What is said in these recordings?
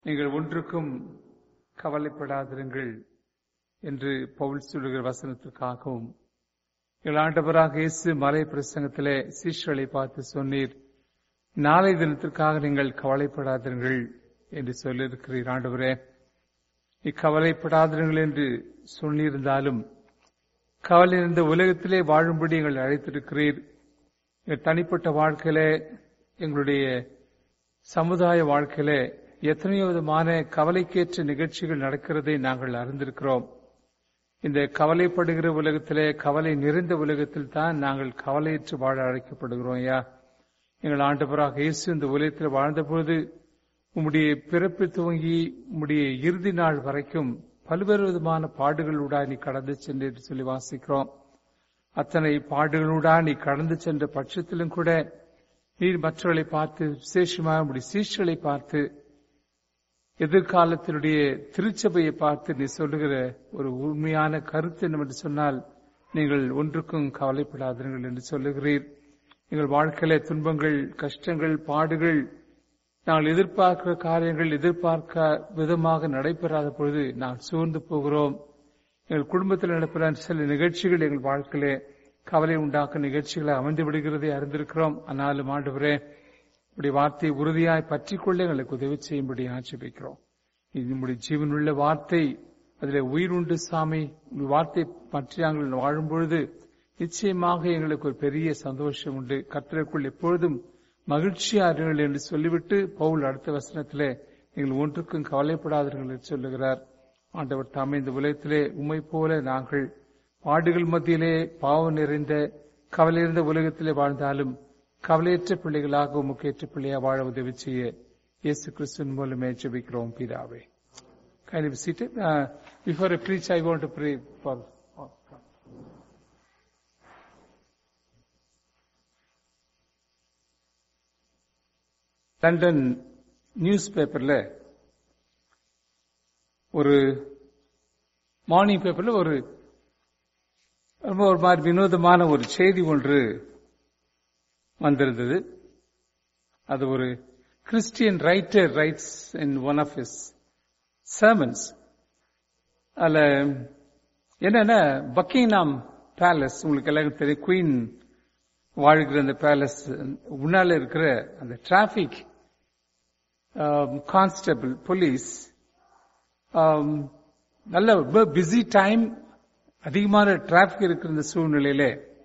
நீங்கள் ஒன்றுக்கும் கவலைப்படாதிருங்கள் என்று பவுல் சொல்லுகிற வசனத்திற்காகவும் எங்கள் ஆண்டவராக இயேசு மலை பிரசங்கத்திலே சீஷர்களை பார்த்து சொன்னீர் நாளை தினத்திற்காக நீங்கள் கவலைப்படாதிருங்கள் என்று சொல்லியிருக்கிறீர் ஆண்டவரே இக்கவலைப்படாதிருங்கள் என்று சொல்லியிருந்தாலும் கவலை இருந்த உலகத்திலே வாழும்படி எங்கள் அழைத்திருக்கிறீர் எங்கள் தனிப்பட்ட வாழ்க்கையிலே எங்களுடைய சமுதாய வாழ்க்கையிலே எத்தனையோ விதமான கவலைக்கேற்ற நிகழ்ச்சிகள் நடக்கிறதை நாங்கள் அறிந்திருக்கிறோம் இந்த கவலைப்படுகிற உலகத்திலே கவலை நிறைந்த உலகத்தில் தான் நாங்கள் கவலையற்று வாழ அழைக்கப்படுகிறோம் ஐயா எங்கள் ஆண்டவராக இயேசு இந்த உலகத்தில் வாழ்ந்தபொழுது உம்முடைய பிறப்பு துவங்கி உம்முடைய இறுதி நாள் வரைக்கும் பல்வேறு விதமான பாடுகளூடா நீ கடந்து சென்று என்று சொல்லி வாசிக்கிறோம் அத்தனை பாடுகளூடா நீ கடந்து சென்ற பட்சத்திலும் கூட நீர் மற்றவர்களை பார்த்து விசேஷமாக உடைய சீஷ்களை பார்த்து எதிர்காலத்தினுடைய திருச்சபையை பார்த்து நீ சொல்லுகிற ஒரு உண்மையான கருத்து என்னவென்று சொன்னால் நீங்கள் ஒன்றுக்கும் கவலைப்படாதீர்கள் என்று சொல்லுகிறீர் எங்கள் வாழ்க்கையில துன்பங்கள் கஷ்டங்கள் பாடுகள் நாங்கள் எதிர்பார்க்கிற காரியங்கள் எதிர்பார்க்க விதமாக நடைபெறாத பொழுது நாங்கள் சூழ்ந்து போகிறோம் எங்கள் குடும்பத்தில் நடக்கிற சில நிகழ்ச்சிகள் எங்கள் வாழ்க்கையிலே கவலை உண்டாக்கும் நிகழ்ச்சிகளை அமைந்து விடுகிறதை அறிந்திருக்கிறோம் ஆனாலும் ஆண்டவரே இப்படி வார்த்தையை உறுதியாய் பற்றிக்கொள்ள எங்களுக்கு உதவி செய்யும்படி ஆட்சேபிக்கிறோம் இது நம்முடைய ஜீவனுள்ள வார்த்தை அதில் உயிர் உண்டு சாமி வார்த்தை பற்றி நாங்கள் வாழும் பொழுது நிச்சயமாக எங்களுக்கு ஒரு பெரிய சந்தோஷம் உண்டு கத்திரக்குள் எப்பொழுதும் மகிழ்ச்சியாருங்கள் என்று சொல்லிவிட்டு பவுல் அடுத்த வசனத்திலே நீங்கள் ஒன்றுக்கும் கவலைப்படாதீர்கள் என்று சொல்லுகிறார் ஆண்டவர் தாமே இந்த உலகத்திலே உண்மை போல நாங்கள் பாடுகள் மத்தியிலே பாவம் நிறைந்த கவலை இருந்த உலகத்திலே வாழ்ந்தாலும் கவலையற்ற பிள்ளைகளாக உமக்கேற்ற பிள்ளையா வாழ உதவி செய்ய இயேசு கிறிஸ்துவின் மூலமே ஜெபிக்கிறோம் பிதாவே Can you be seated? Uh, before I preach, I want to pray for. London news பேப்பர்ல ஒரு மார்னிங் பேப்பர்ல ஒரு ரொம்ப ஒரு மாதிரி வினோதமான ஒரு செய்தி ஒன்று வந்திருந்தது அது ஒரு Christian writer writes in one of his sermons அதுல என்னன்னா பக்கிங்ஹாம் பேலஸ் உங்களுக்கு எல்லாம் தெரியும் குயின் வாழ்கிற அந்த பேலஸ் முன்னால இருக்கிற அந்த டிராபிக் கான்ஸ்டபிள் போலீஸ் நல்ல பிஸி டைம் அதிகமான டிராபிக் இருக்கிற இந்த சூழ்நிலையில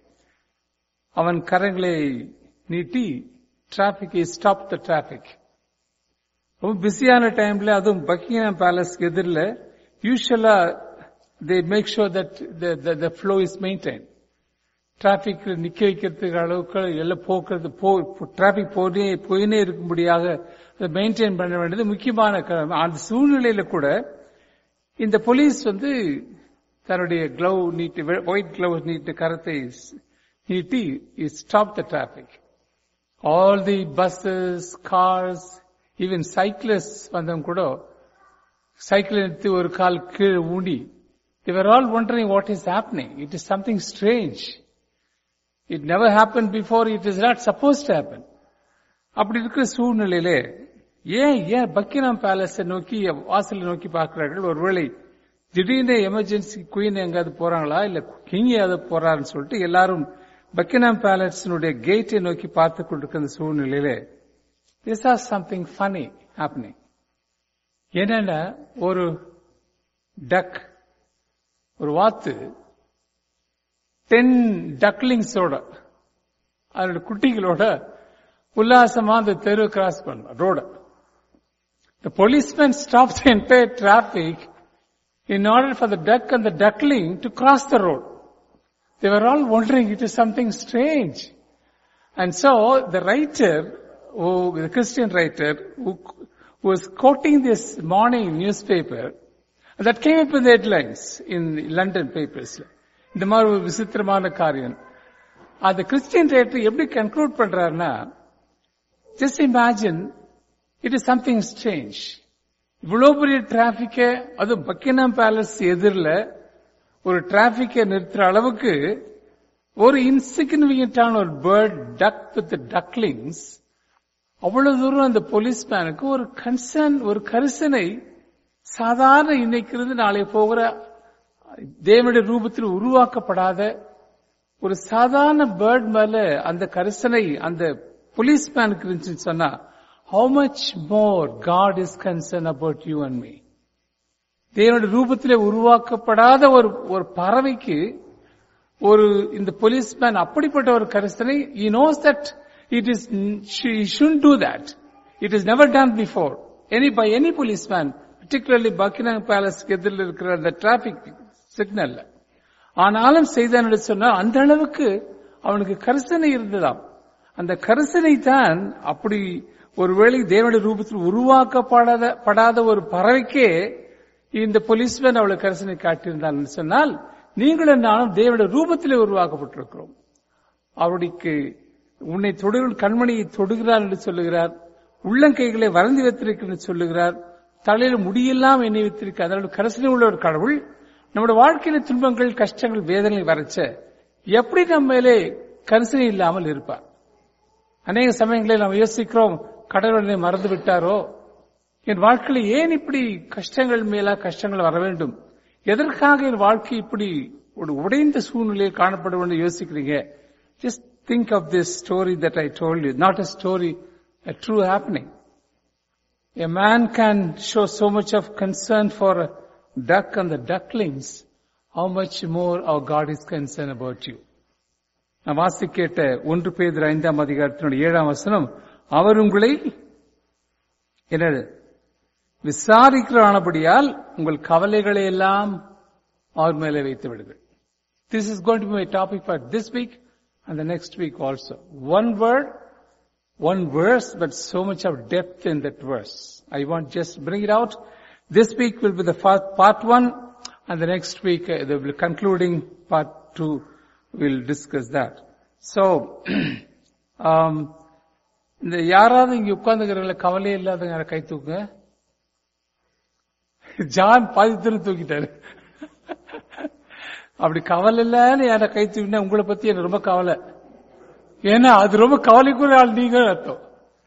அவன் கரங்களை நீட்டி டிராபிக் ஸ்டாப் த டிராபிக் ரொம்ப பிஸியான டைம்ல அதுவும் பக்கிங்ஹாம் பேலஸ்க்கு எதிரில் யூஸ்வலா they make sure that the flow is maintain traffic நிக்க வைக்கிறதுக்கு அளவுக்கு எல்லாம் போக்குறது டிராபிக் போனே போயினே இருக்கும்படியாக அதை மெயின்டைன் பண்ண வேண்டியது முக்கியமான அந்த சூழ்நிலையில கூட இந்த போலீஸ் வந்து தன்னுடைய கிளவ் நீட்டி ஒயிட் கிளவ் நீட்டு கரத்தை நீட்டி stop the traffic all the buses cars even cyclist வந்தவங்க கூட சைக்கிள் எடுத்து ஒரு கால் கீழே ஊண்டி they were all wondering what is happening it is something strange it never happen before it is not suppose to happen அப்படி இருக்கிற சூழ்நிலையிலே ஏன் ஏன் பக்கினாம் பேலஸை நோக்கி வாசலை நோக்கி பார்க்கிறார்கள் ஒருவேளை திடீர்னு எமர்ஜென்சி குயின் எங்காவது போறாங்களா இல்ல கிங் ஏதாவது போறாருன்னு சொல்லிட்டு எல்லாரும் பக்கினாம் பேலஸினுடைய கேட்டை நோக்கி பார்த்து கொண்டிருக்கிற சூழ்நிலையிலே this are something funny happening என்னன்னா ஒரு டக் ஒரு வாத்து டென் டக்லிங்ஸோட அதோட குட்டிகளோட உல்லாசமா அந்த தெரு கிராஸ் பண்ண ரோட The policeman stops the entire traffic in order for the duck and the duckling to cross the road. They were all wondering it is something strange. And so the writer who, the Christian writer who, who was quoting this morning newspaper, that came up in the headlines in London papers. இந்த மாதிரி ஒரு விசித்திரமான காரியம் அந்த Christian writer எப்படி conclude பண்றாருன்னா just imagine it is something strange இவ்வளவு பெரிய டிராபிக்க அது பக்கினாம் பேலஸ் எதிரில் ஒரு டிராபிக்கை நிறுத்துற அளவுக்கு ஒரு இன்சிக்னிபிகண்டான ஒரு பேர்ட் டக் வித் டக்லிங்ஸ் அவ்வளவு தூரம் அந்த போலீஸ்மேனுக்கு ஒரு கன்சர்ன் ஒரு கரிசனை சாதாரண இன்னைக்கு நாளை போகிற தேவனுடைய ரூபத்தில் உருவாக்கப்படாத ஒரு சாதாரண பேர்ட் மேல அந்த கரிசனை அந்த போலீஸ்மேனுக்கு இருந்துச்சுன்னு சொன்னா how much more God is concern about you and me தேவனுடைய ரூபத்திலே உருவாக்கப்படாத ஒரு ஒரு பறவைக்கு ஒரு இந்த போலீஸ்மேன் அப்படிப்பட்ட ஒரு கரிசனை he knows that it is she shouldn't do that it is never done before any by any policeman particularly buckingham palace எதிரில் இருக்கிற அந்த டிராபிக் சிக்னல்ல ஆனாலும் செய்தான் என்று சொன்னால் அந்த அளவுக்கு அவனுக்கு கரிசனை இருந்ததாம் அந்த கரிசனை தான் அப்படி ஒருவேளை தேவனுடைய ரூபத்தில் உருவாக்கப்படாத படாத ஒரு பறவைக்கே இந்த போலீஸ்மேன் அவளுக்கு கரிசனை காட்டியிருந்தார் என்று சொன்னால் நீங்களும் நானும் தேவனுடைய ரூபத்திலே உருவாக்கப்பட்டிருக்கிறோம் அவருடைய உன்னை தொடுகிற கண்மணியை தொடுகிறார் என்று சொல்லுகிறார் உள்ளங்கைகளை வறந்து வைத்திருக்கிறது சொல்லுகிறார் தலையில முடியெல்லாம் எண்ணி வைத்திருக்க அதோட கரிசனை உள்ள ஒரு கடவுள் நம்முடைய வாழ்க்கையில துன்பங்கள் கஷ்டங்கள் வேதனை வரைச்ச எப்படி நம்ம மேலே கரிசனை இல்லாமல் இருப்பார் அநேக சமயங்களில் நாம் யோசிக்கிறோம் கடவுளை மறந்து விட்டாரோ என் வாழ்க்கையில ஏன் இப்படி கஷ்டங்கள் மேலா கஷ்டங்கள் வர வேண்டும் எதற்காக என் வாழ்க்கை இப்படி ஒரு உடைந்த சூழ்நிலையில் காணப்படும் என்று யோசிக்கிறீங்க just think of this story that I told you not a story a true happening. A man can show so much of concern for a duck and the ducklings. How much more our God is concerned about you. நான் வாசி கேட்ட ஒன்று பேதர் ஐந்தாம் அதிகாரத்தினுடைய ஏழாம் வசனம் அவர் உங்களை என்னது விசாரிக்கிறானபடியால் உங்கள் கவலைகளை எல்லாம் அவர் மேலே வைத்து விடுங்கள் this is going to be my topic for this week and the next week also one word one verse, but so much of depth in that verse. I want just bring it out. This week will be the first part one, and the next week uh, the concluding part two. We'll discuss that. So, um, இந்த யாராவது இங்க உட்கார்ந்துக்கிறவங்கள கவலை இல்லாதவங்க யாரை கை தூக்குங்க John பாதித்துல தூக்கிட்டாரு அப்படி கவலை இல்லன்னு யாரை கை தூக்கினா உங்களை பத்தி எனக்கு ரொம்ப கவலை ஏன்னா அது ரொம்ப கவலைக்குரிய ஆள் நீங்க அர்த்தம்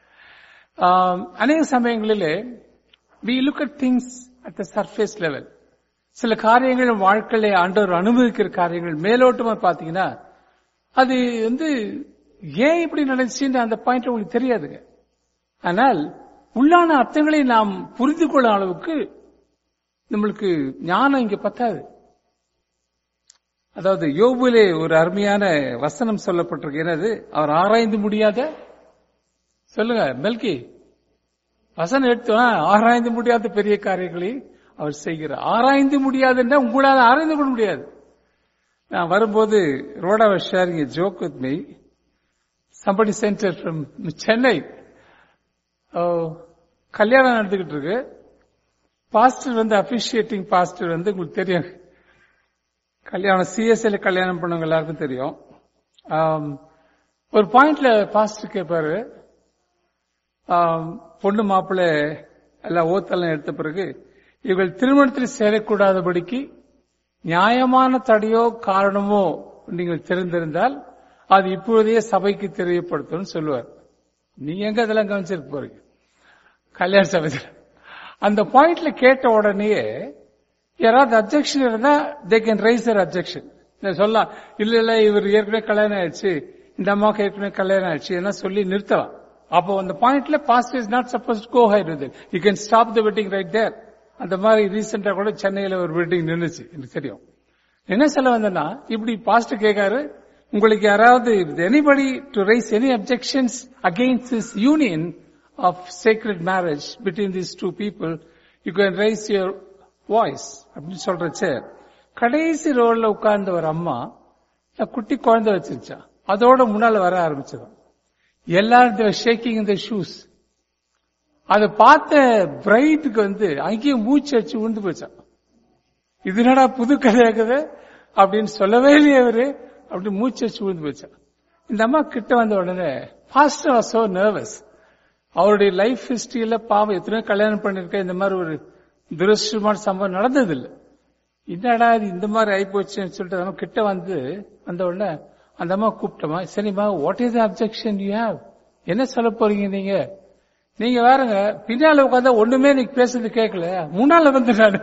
அநேக சமயங்களிலே we look at things at the surface level சில காரியங்கள் வாழ்க்கையில ஆண்டவர் அனுபவிக்கிற காரியங்கள் மேலோட்டமா பாத்தீங்கன்னா அது வந்து ஏன் இப்படி நடந்துச்சுன்னு அந்த பாயிண்ட் உங்களுக்கு தெரியாதுங்க ஆனால் உள்ளான அர்த்தங்களை நாம் புரிந்து கொள்ளும் அளவுக்கு நம்மளுக்கு ஞானம் இங்க பத்தாது அதாவது யோபுலே ஒரு அருமையான வசனம் சொல்லப்பட்டிருக்கு என்னது அவர் ஆராய்ந்து முடியாத சொல்லுங்க மெல்கி வசனம் எடுத்தோம் ஆராய்ந்து முடியாத பெரிய காரியங்களை அவர் செய்கிறார் ஆராய்ந்து முடியாதுன்னா உங்களால் ஆராய்ந்து கொள்ள முடியாது நான் வரும்போது ரோடா sharing joke with me somebody sent from Chennai கல்யாணம் நடந்துகிட்டு இருக்கு பாஸ்டர் வந்து அபிஷியேட்டிங் பாஸ்டர் வந்து உங்களுக்கு தெரியும் கல்யாணம் சிஎஸ்ஐல கல்யாணம் பண்ணவங்க எல்லாருக்கும் தெரியும் ஒரு பாயிண்ட்ல பாஸ்டர் கேட்பாரு பொண்ணு மாப்பிள்ள எல்லாம் ஓத்தெல்லாம் எடுத்த பிறகு இவர்கள் திருமணத்தில் சேரக்கூடாதபடிக்கு நியாயமான தடையோ காரணமோ நீங்கள் தெரிந்திருந்தால் அது இப்பொழுதே சபைக்கு தெரியப்படுத்தும் சொல்லுவார் நீங்க எங்க அதெல்லாம் கவனிச்சிருக்க போறீங்க கல்யாண சபையில் அந்த பாயிண்ட்ல கேட்ட உடனேயே யாராவது அப்செக்ஷன் இருந்தா they can raise their objection சொல்லலாம் இல்ல இல்ல இவர் ஏற்கனவே கல்யாணம் ஆயிடுச்சு இந்த அம்மாவுக்கு ஏற்கனவே கல்யாணம் ஆயிடுச்சு என்ன சொல்லி நிறுத்தலாம் அப்போ அந்த பாயிண்ட்ல pastor is not suppose go ahead with you can stop the wedding right there அந்த மாதிரி ரீசெண்டா கூட சென்னையில ஒரு வெட்டிங் நின்றுச்சு எனக்கு தெரியும் என்ன சொல்ல வந்தேன்னா இப்படி பாஸ்ட் கேட்காரு உங்களுக்கு யாராவது anybody to raise any objections against this union of sacred marriage between these two people you can raise your voice அப்படின்னு சொல்றச்சு கடைசி ரோட்ல உட்கார்ந்த ஒரு அம்மா குட்டி குழந்தை வச்சிருச்சா அதோட முன்னால வர ஆரம்பிச்சதும் எல்லாரும் ஷேக்கிங் இந்த ஷூஸ் அதை பார்த்த பிரைட்டுக்கு வந்து அங்கேயும் மூச்சு அடிச்சு உண்டு போச்சான் இது என்னடா புது கதையாக்குது அப்படின்னு சொல்லவே இல்லையே அவரு அப்படி மூச்சு அடிச்சு விழுந்து போச்சான் இந்த அம்மா கிட்ட வந்த உடனே பாஸ்டர் வாஸ் சோ நர்வஸ் அவருடைய லைஃப் ஹிஸ்டரியில பாவம் எத்தனையோ கல்யாணம் பண்ணிருக்க இந்த மாதிரி ஒரு துரஷ்டமான சம்பவம் நடந்தது இல்ல என்னடா இது இந்த மாதிரி ஆயிப்போச்சுன்னு சொல்லிட்டு நம்ம கிட்ட வந்து வந்த உடனே அந்த அம்மா கூப்பிட்டோமா சரிம்மா what is objection you have என்ன சொல்ல போறீங்க நீங்க நீங்க வேறங்க பின்னால உட்காந்தா ஒண்ணுமே நீங்க பேசுறது கேட்கல முன்னால வந்து நான்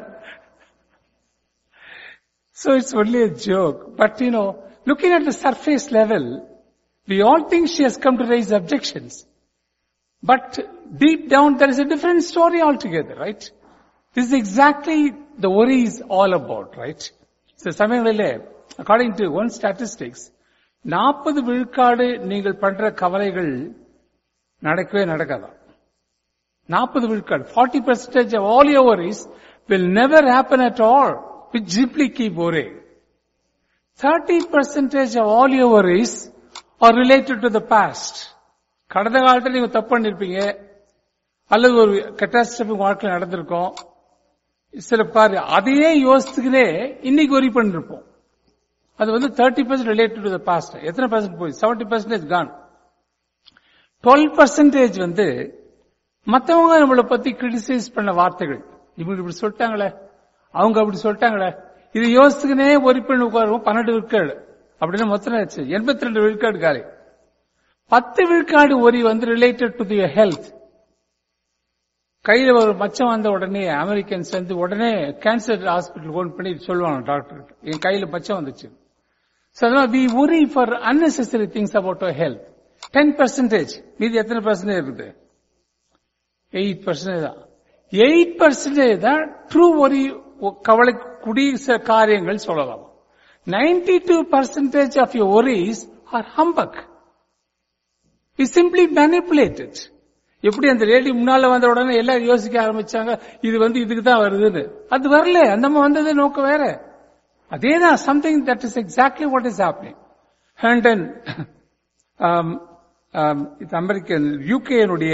So it's only a joke. But you know, looking at the surface level, we all think she has come to raise objections. But deep down there is a different story altogether, right? This is exactly the worry is all about, right? So சமயங்களிலே according to one statistics, நாற்பது விழுக்காடு நீங்கள் பண்ற கவலைகள் நடக்கவே நடக்காதான் நாற்பது விழுக்காடு forty percentage of all your worries will never happen at all. We simply keep worrying. 30% of all your worries are related to the past. கடந்த காலத்துல நீங்க தப்பு பண்ணிருப்பீங்க அல்லது ஒரு கட்டாஸ்ட்ரபி வாழ்க்கை நடந்திருக்கும் சில பாரு அதையே யோசிச்சுக்கினே இன்னைக்கு ஒரி பண்ணிருப்போம் அது வந்து thirty percent related to the past எத்தனை பர்சன்ட் போய் செவன்டி பர்சன்டேஜ் கான் டுவெல் பர்சன்டேஜ் வந்து மத்தவங்க நம்மளை பத்தி கிரிட்டிசைஸ் பண்ண வார்த்தைகள் இவங்க இப்படி சொல்லிட்டாங்களே அவங்க அப்படி சொல்லிட்டாங்களே இது யோசிச்சுக்கினே ஒரு பெண் உட்காருவோம் பன்னெண்டு விழுக்காடு அப்படின்னு மொத்தம் ஆச்சு எண்பத்தி ரெண்டு விழுக்காடு காலை பத்து விழுக்காடு ஒரி வந்து ரிலேட்டட் டு தி ஹெல்த் கையில ஒரு மச்சம் வந்த உடனே அமெரிக்கன்ஸ் வந்து உடனே கேன்சர் ஹாஸ்பிட்டல் ஃபோன் பண்ணி சொல்லுவாங்க டாக்டர் என் கையில மச்சம் வந்துச்சு So அதனால we worry for unnecessary things about our health. 10 percentage. மீதி எத்தனை பர்சன்டேஜ் இருக்குது எயிட் பர்சன்டேஜ் தான் எயிட் பர்சன்டேஜ் தான் ட்ரூ ஒரி கவலைக்குடி சில காரியங்கள் சொல்லலாம் ninety two percentage of your worries are humbug is simply manipulated எப்படி அந்த லேடி முன்னால வந்த உடனே எல்லாரும் யோசிக்க ஆரம்பிச்சாங்க இது வந்து இதுக்கு தான் வருதுன்னு அது வரல அந்த வந்தது நோக்கம் வேற அதேதான் something that is exactly what is happening ஹேண்டன் இது அமெரிக்கன் யூகேனுடைய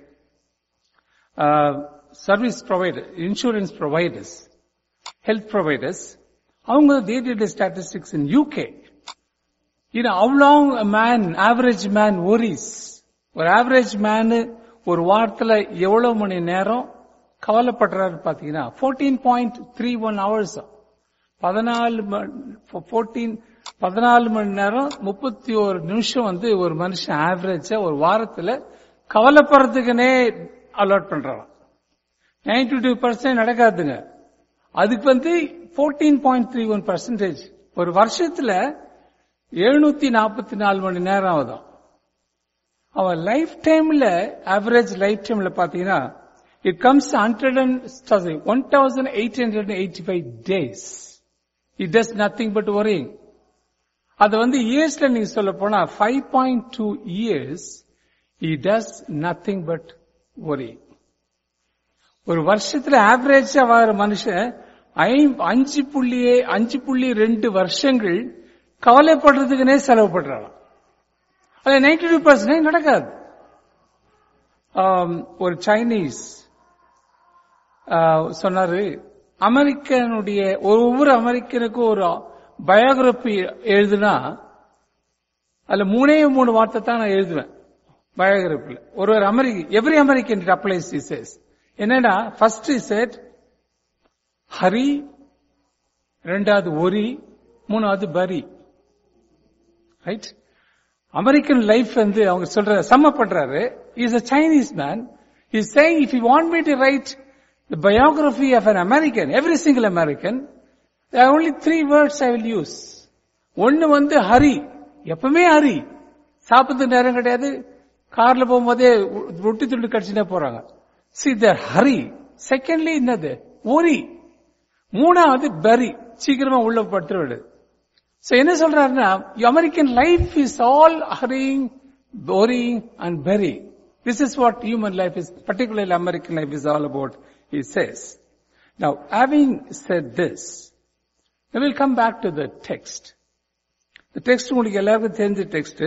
service provider insurance providers health providers அவங்க they did the statistics in UK. You know, how long a man, average man worries. ஒரு ஆவரேஜ் மேன் ஒரு வாரத்துல எவ்வளவு மணி நேரம் கவலைப்படுறாரு பாத்தீங்கன்னா fourteen point three one hours பதினாலு ஃபோர்டீன் பதினாலு மணி நேரம் முப்பத்தி ஒரு நிமிஷம் வந்து ஒரு மனுஷன் ஆவரேஜா ஒரு வாரத்துல கவலைப்படுறதுக்குனே அலாட் பண்றான் நைன்டி டூ பர்சன்ட் நடக்காதுங்க அதுக்கு வந்து fourteen point three one percentage ஒரு வருஷத்துல எழுநூத்தி நாற்பத்தி நாலு மணி நேரம் ஆகுதான் அவன் லைஃப் டைம்ல ஆவரேஜ் லைஃப் டைம்ல பாத்தீங்கன்னா it comes hundred and one thousand eight hundred eighty five days it does nothing but worrying அது வந்து இயர்ஸ்ல நீங்க சொல்ல போனா five point two years it does nothing but worry ஒரு வருஷத்துல ஆவரேஜா வர மனுஷன் அஞ்சு புள்ளியே அஞ்சு புள்ளி ரெண்டு வருஷங்கள் கவலைப்படுறதுக்குனே செலவு பண்றாங்க அது நைன்டி டூ பர்சன்ட் நடக்காது ஒரு சைனீஸ் சொன்னாரு அமெரிக்கனுடைய ஒவ்வொரு அமெரிக்கனுக்கும் ஒரு பயோகிராபி எழுதுனா அதுல மூணே மூணு வார்த்தை தான் நான் எழுதுவேன் பயோகிராபில ஒரு ஒரு அமெரிக்க எவ்ரி அமெரிக்கன் அப்ளைஸ் இசேஸ் என்னன்னா ஃபர்ஸ்ட் செட் ஹரி ரெண்டாவது ஒரி மூணாவது பரி ரைட் அமெரிக்கன் லைஃப் வந்து அவங்க சொல்ற சம்ம பண்றாரு is a Chinese man is saying if you want me to write the biography of an American every single American only three words I will use ஒன்னு வந்து ஹரி எப்பவுமே ஹரி சாப்பிட்டு நேரம் கிடையாது கார்ல போகும்போதே ரொட்டி துண்டு கடிச்சுட்டே போறாங்க சி த ஹரி செகண்ட்லி என்னது ஒரி மூணாவது பரி சீக்கிரமா உள்ள படுத்துருவாடு சோ என்ன சொல்றாருன்னா American life is all hurrying boring and bury this is what human life is particularly American life is all about it says now having said this will come back to the text இந்த text உங்களுக்கு எல்லாருக்கும் தெரிஞ்ச text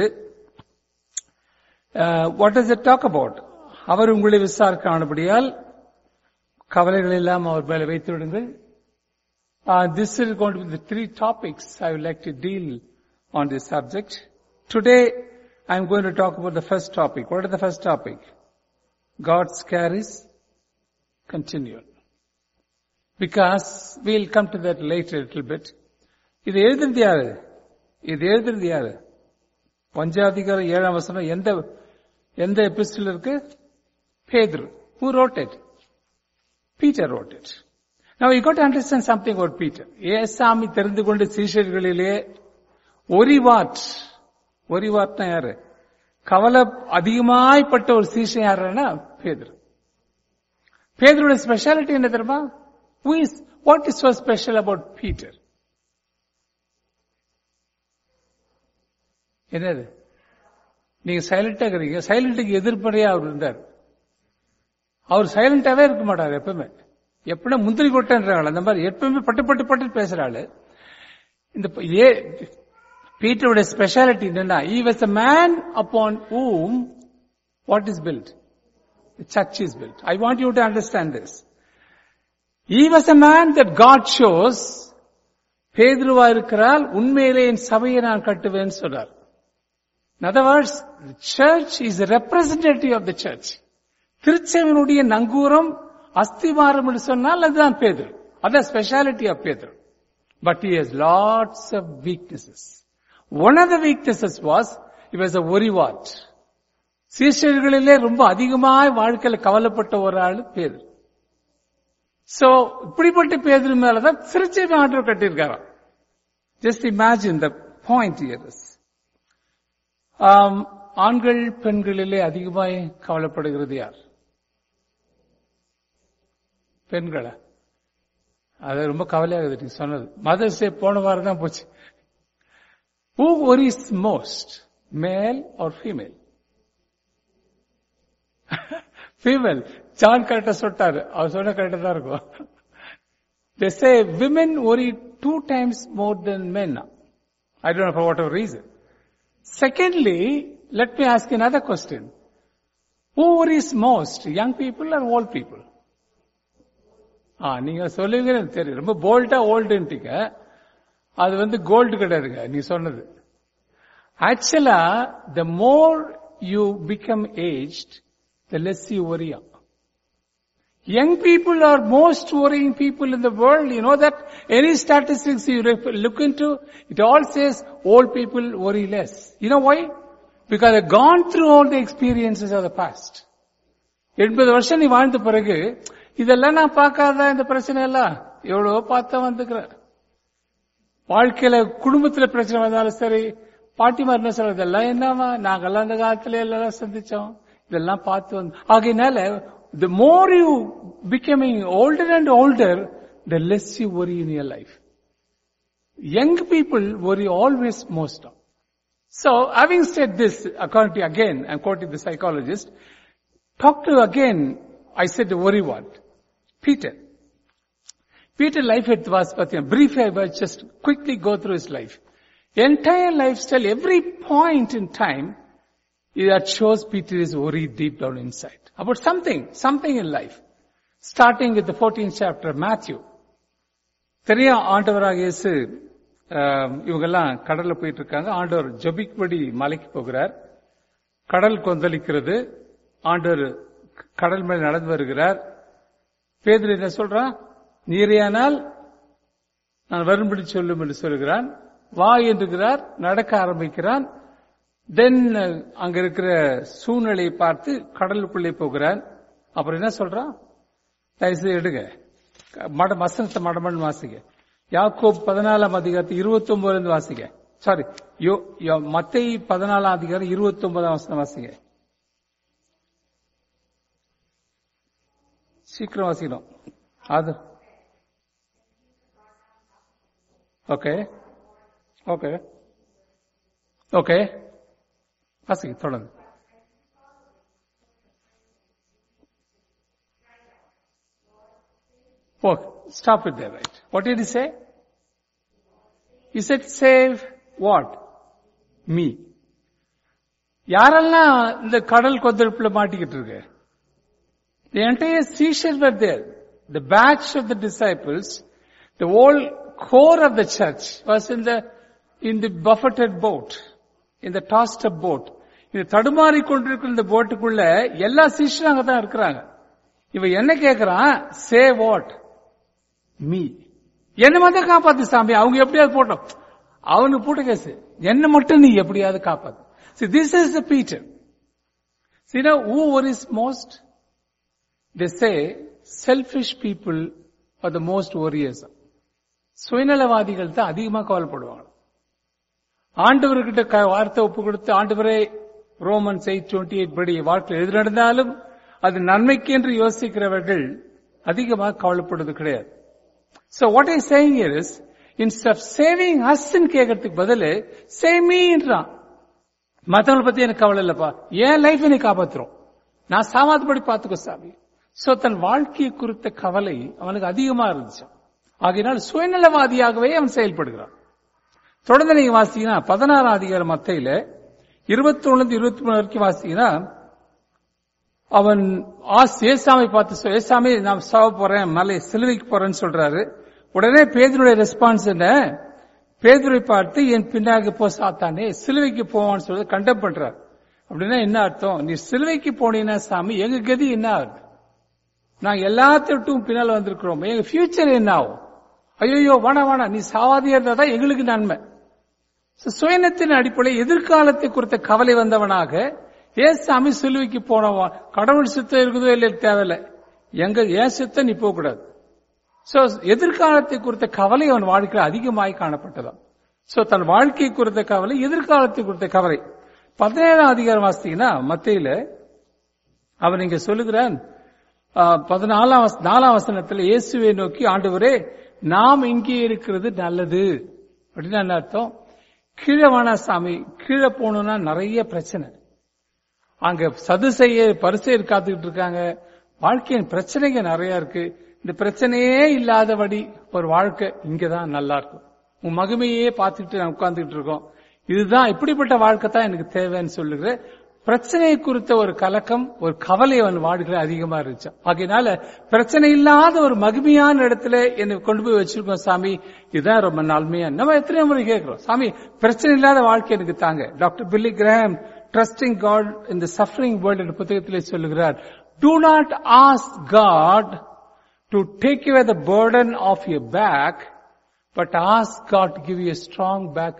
what is it talk about அவர் உங்களை விசாரிக்க ஆனபடியால் கவலைகள் எல்லாம் அவர் மேல வைத்து விடுங்கள் Uh, this is going to be the three topics I would like to deal on this subject. Today, I'm going to talk about the first topic. What is the first topic? God's care is continual. Because we'll come to that later a little bit. இது எழுதுறது யாரு இது எழுதுறது யாரு பஞ்சாதிகாரம் ஏழாம் வசனம் எந்த எந்த எபிஸ்டில் இருக்கு Pedro. Who wrote it? Peter wrote it. Now you got to understand something about Peter. ஏசாமி தெரிந்து கொண்ட சீஷர்களிலே ஒரிவாட் ஒரிவாட்னா யாரு கவலை அதிகமாய்ப்பட்ட ஒரு சீஷன் யாருன்னா பேதுரு பேதருடைய ஸ்பெஷாலிட்டி என்ன தெரியுமா Who is, what is so special about Peter? என்னது நீங்க சைலண்டா இருக்கிறீங்க சைலண்ட்டுக்கு எதிர்ப்படையா அவர் இருந்தார் அவர் சைலண்டாவே இருக்க மாட்டார் எப்பவுமே எப்படின்னா முந்திரி கொட்டன்றாள் அந்த மாதிரி எப்பவுமே பட்டு பட்டு பட்டு பேசுறாள் இந்த ப- ஏ பீட்டருடைய ஸ்பெஷாலிட்டி என்னன்னா he was a man upon whom what is built the church is built i want you to understand this he was a man that god chose பேதுருவா இருக்கிறால் உண்மையிலே என் சபையை நான் கட்டுவேன்னு சொல்றார் in other words the church is a representative of the church திருச்செவனுடைய நங்கூரம் அஸ்திவாரம் என்று சொன்னால் அதுதான் பேதுரு அதான் ஸ்பெஷாலிட்டி ஆஃப் பேதுரு but he has lots of weaknesses. One of the weaknesses was he was a worrywart. சீஷர்களிலே ரொம்ப அதிகமாய் வாழ்க்கையில கவலைப்பட்ட ஒரு ஆள் பேரு சோ இப்படிப்பட்ட பேதர் மேலதான் திருச்சி ஆண்டவர் கட்டியிருக்காராம் just imagine the point years ஆண்கள் பெண்களிலே அதிகமாய் கவலைப்படுகிறது யார் பெண்களா அது ரொம்ப கவலையாகுது நீ சொன்னது மதர்ஸ் டே போன வாரம் தான் போச்சு who worries most male or female female John கரெக்டா சொல்லிட்டாரு அவர் சொன்ன கரெக்டா தான் இருக்கும் they say women worry two times more than men i don't know for whatever reason secondly let me ask you another question who worries most young people or old people ஆ நீங்க சொல்லுவீங்கன்னு எனக்கு தெரியும் ரொம்ப போல்டா ஓல்டுன்ட்டீங்க அது வந்து கோல்டு கிடையாதுங்க நீ சொன்னது ஆக்சுவலா the more you become aged the less you worry Young people are most worrying people in the world. You know that any statistics you ref- look into, it all says old people worry less. You know why? Because they've gone through all the experiences of the past. எண்பது வருஷம் நீ வாழ்ந்த பிறகு இதெல்லாம் நான் பார்க்காத இந்த பிரச்சனை எல்லாம் எவ்வளவோ பார்த்தா வந்துக்கிறேன் வாழ்க்கையில குடும்பத்துல பிரச்சனை வந்தாலும் சரி பாட்டிமார் என்ன சொல்றது இதெல்லாம் என்னவா நாங்கெல்லாம் அந்த காலத்துல எல்லாம் சந்திச்சோம் இதெல்லாம் பார்த்து வந்து ஆகையினால the more you becoming older and older the less you worry in your life young people worry always most of so having said this according to again i'm quoting the psychologist talk to again i said the worry what peter Peter life at was Pathian. Briefly, I will just quickly go through his life. Entire lifestyle, every point in time, that shows Peter is worried deep down inside about something, something in life. Starting with the 14th chapter, Matthew. தெரியும் ஆண்டவராக இயேசு ஆஹ், இவங்கெல்லாம் கடல்ல போயிட்டு இருக்காங்க ஆண்டவர் ஜபிக்குபடி மலைக்கு போகிறார் கடல் கொந்தளிக்கிறது ஆண்டவர் கடல் மேல் நடந்து வருகிறார் பேதுரு என்ன சொல்றான் நீரையானால் நான் வரும்படி சொல்லும் என்று சொல்கிறான் வா என்றுகிறார் நடக்க ஆரம்பிக்கிறான் தென் அங்க இருக்கிற சூழ்நிலையை பார்த்து கடலுக்குள்ளே போகிறான் அப்புறம் என்ன சொல்றான் தயவுசெய்து எடுங்க மட வசனத்தை மடமன் வாசிக்க யாக்கோப் பதினாலாம் அதிகாரத்தை இருபத்தி ஒன்பதுல இருந்து வாசிக்க சாரி யோ மத்தை பதினாலாம் அதிகாரம் இருபத்தி ஒன்பதாம் வசனம் வாசிக்க சீக்கிரம் வாசிக்கணும் அது ஓகே ஓகே ஓகே வாசிக்க தொடர்ந்து Oh, stop it there, right? What did he say? He said, save what? Me. யாரெல்லாம் இந்த கடல் கொந்தளிப்புல மாட்டிக்கிட்டு இருக்கு The entire seashore were there. The batch of the disciples, the whole core of the church was in the, in the buffeted boat, in the tossed up boat. இந்த தடுமாறி கொண்டிருக்கிற இந்த போட்டுக்குள்ள எல்லா சீஷரும் அங்க தான் இருக்கிறாங்க இவன் என்ன கேக்குறான் சே வாட் மீ என்ன மட்டும் காப்பாத்து சாமி அவங்க எப்படியாவது போட்டோம் அவனுக்கு போட்ட கேஸ் என்ன மட்டும் நீ எப்படியாவது காப்பாத்து See, this is the Peter. See now, who worries most? they say selfish people are the most warriors சுயநலவாதிகள் தான் அதிகமா கவலைப்படுவாங்க ஆண்டவர்கிட்ட க- வார்த்தை ஒப்பு கொடுத்து ஆண்டவரே ரோமன்ஸ் எயிட் டுவெண்ட்டி எயிட் படி வாழ்க்கையில் எது நடந்தாலும் அது நன்மைக்கு என்று யோசிக்கிறவர்கள் அதிகமாக கவலைப்படுவது கிடையாது So what I saying here is, instead of saving us ன்னு கேட்கறதுக்கு பதிலு save meன்றான் மத்தவங்களை பத்தி எனக்கு கவலை இல்லப்பா என் லைஃப் என்னை காப்பாத்துறோம் நான் சாமாதபடி பார்த்துக்கோ சாமி சோ தன் வாழ்க்கையை குறித்த கவலை அவனுக்கு அதிகமா இருந்துச்சு ஆகையினால் சுயநலவாதியாகவே அவன் செயல்படுகிறான் தொடர்ந்து நீங்க வாசிங்கன்னா பதினாறாம் அதிகாரம் மத்தையில இருபத்தி ஒண்ணுல இருபத்தி மூணு வரைக்கும் வாசிங்கன்னா அவன் ஆஸ் ஏசாமை பார்த்து சொல், ஏசாமி நான் சாவ போறேன் மலை சிலுவைக்கு போறேன்னு சொல்றாரு உடனே பேதருடைய ரெஸ்பான்ஸ் என்ன பேதுரை பார்த்து என் பின்னாக போ சாத்தானே சிலுவைக்கு போவான்னு சொல்லி கண்டம் பண்றார் அப்படின்னா என்ன அர்த்தம் நீ சிலுவைக்கு போனீங்கன்னா சாமி எங்க கதி என்ன ஆகுது நாங்க எல்லாத்திட்டும் பின்னால வந்திருக்கிறோம் எங்க ஃபியூச்சர் என்ன ஆகும் ஐயோ வேணா வேணா நீ சாவாதியா இருந்தா தான் எங்களுக்கு நன்மை So, சுயநத்தின் அடிப்படையில் எதிர்காலத்தை குறித்த கவலை வந்தவனாக ஏன் சாமி சிலுவைக்கு போனவன் கடவுள் சித்தம் இருக்குதோ இல்லை தேவையில்லை எங்க ஏன் சித்தம் நீ போக கூடாது சோ எதிர்காலத்தை குறித்த கவலை அவன் வாழ்க்கையில் அதிகமாய் காணப்பட்டதாம் சோ தன் வாழ்க்கை குறித்த கவலை எதிர்காலத்தை குறித்த கவலை பதினேழாம் அதிகாரம் வாசித்தீங்கன்னா மத்தியில அவன் இங்க சொல்லுகிறான் ஆஹ், பதினாலாம் வச- நாலாம் வசனத்துல இயேசுவை நோக்கி ஆண்டவரே நாம் இங்கே இருக்கிறது நல்லது அப்படின்னு என்ன அர்த்தம் கீழே வேணா சாமி கீழே போகணும்னா நிறைய பிரச்சனை அங்க சதுசெய்ய பரிசெயர் காத்துக்கிட்டு இருக்காங்க வாழ்க்கையின் பிரச்சனைங்க நிறைய இருக்கு இந்த பிரச்சனையே இல்லாதபடி ஒரு வாழ்க்கை இங்கதான் நல்லா இருக்கும் உன் மகிமையே பார்த்துட்டு நான் உட்கார்ந்துட்டு இருக்கோம் இதுதான் இப்படிப்பட்ட வாழ்க்கை தான் எனக்கு தேவைன்னு சொல்லுகிற பிரச்சனையை குறித்த ஒரு கலக்கம் ஒரு கவலை அவன் வாழ்க்கையில அதிகமா இருந்துச்சு ஆகையினால பிரச்சனை இல்லாத ஒரு மகிமையான இடத்துல என்னை கொண்டு போய் வச்சிருக்கோம் சாமி இதுதான் ரொம்ப நன்மையா நம்ம எத்தனை முறை கேட்கிறோம் சாமி பிரச்சனை இல்லாத வாழ்க்கை எனக்கு தாங்க doctor Billy Graham trusting God in the suffering world என்ற புத்தகத்திலே சொல்லுகிறார் do not ask God to take away the burden of your back but ask God to give you a strong back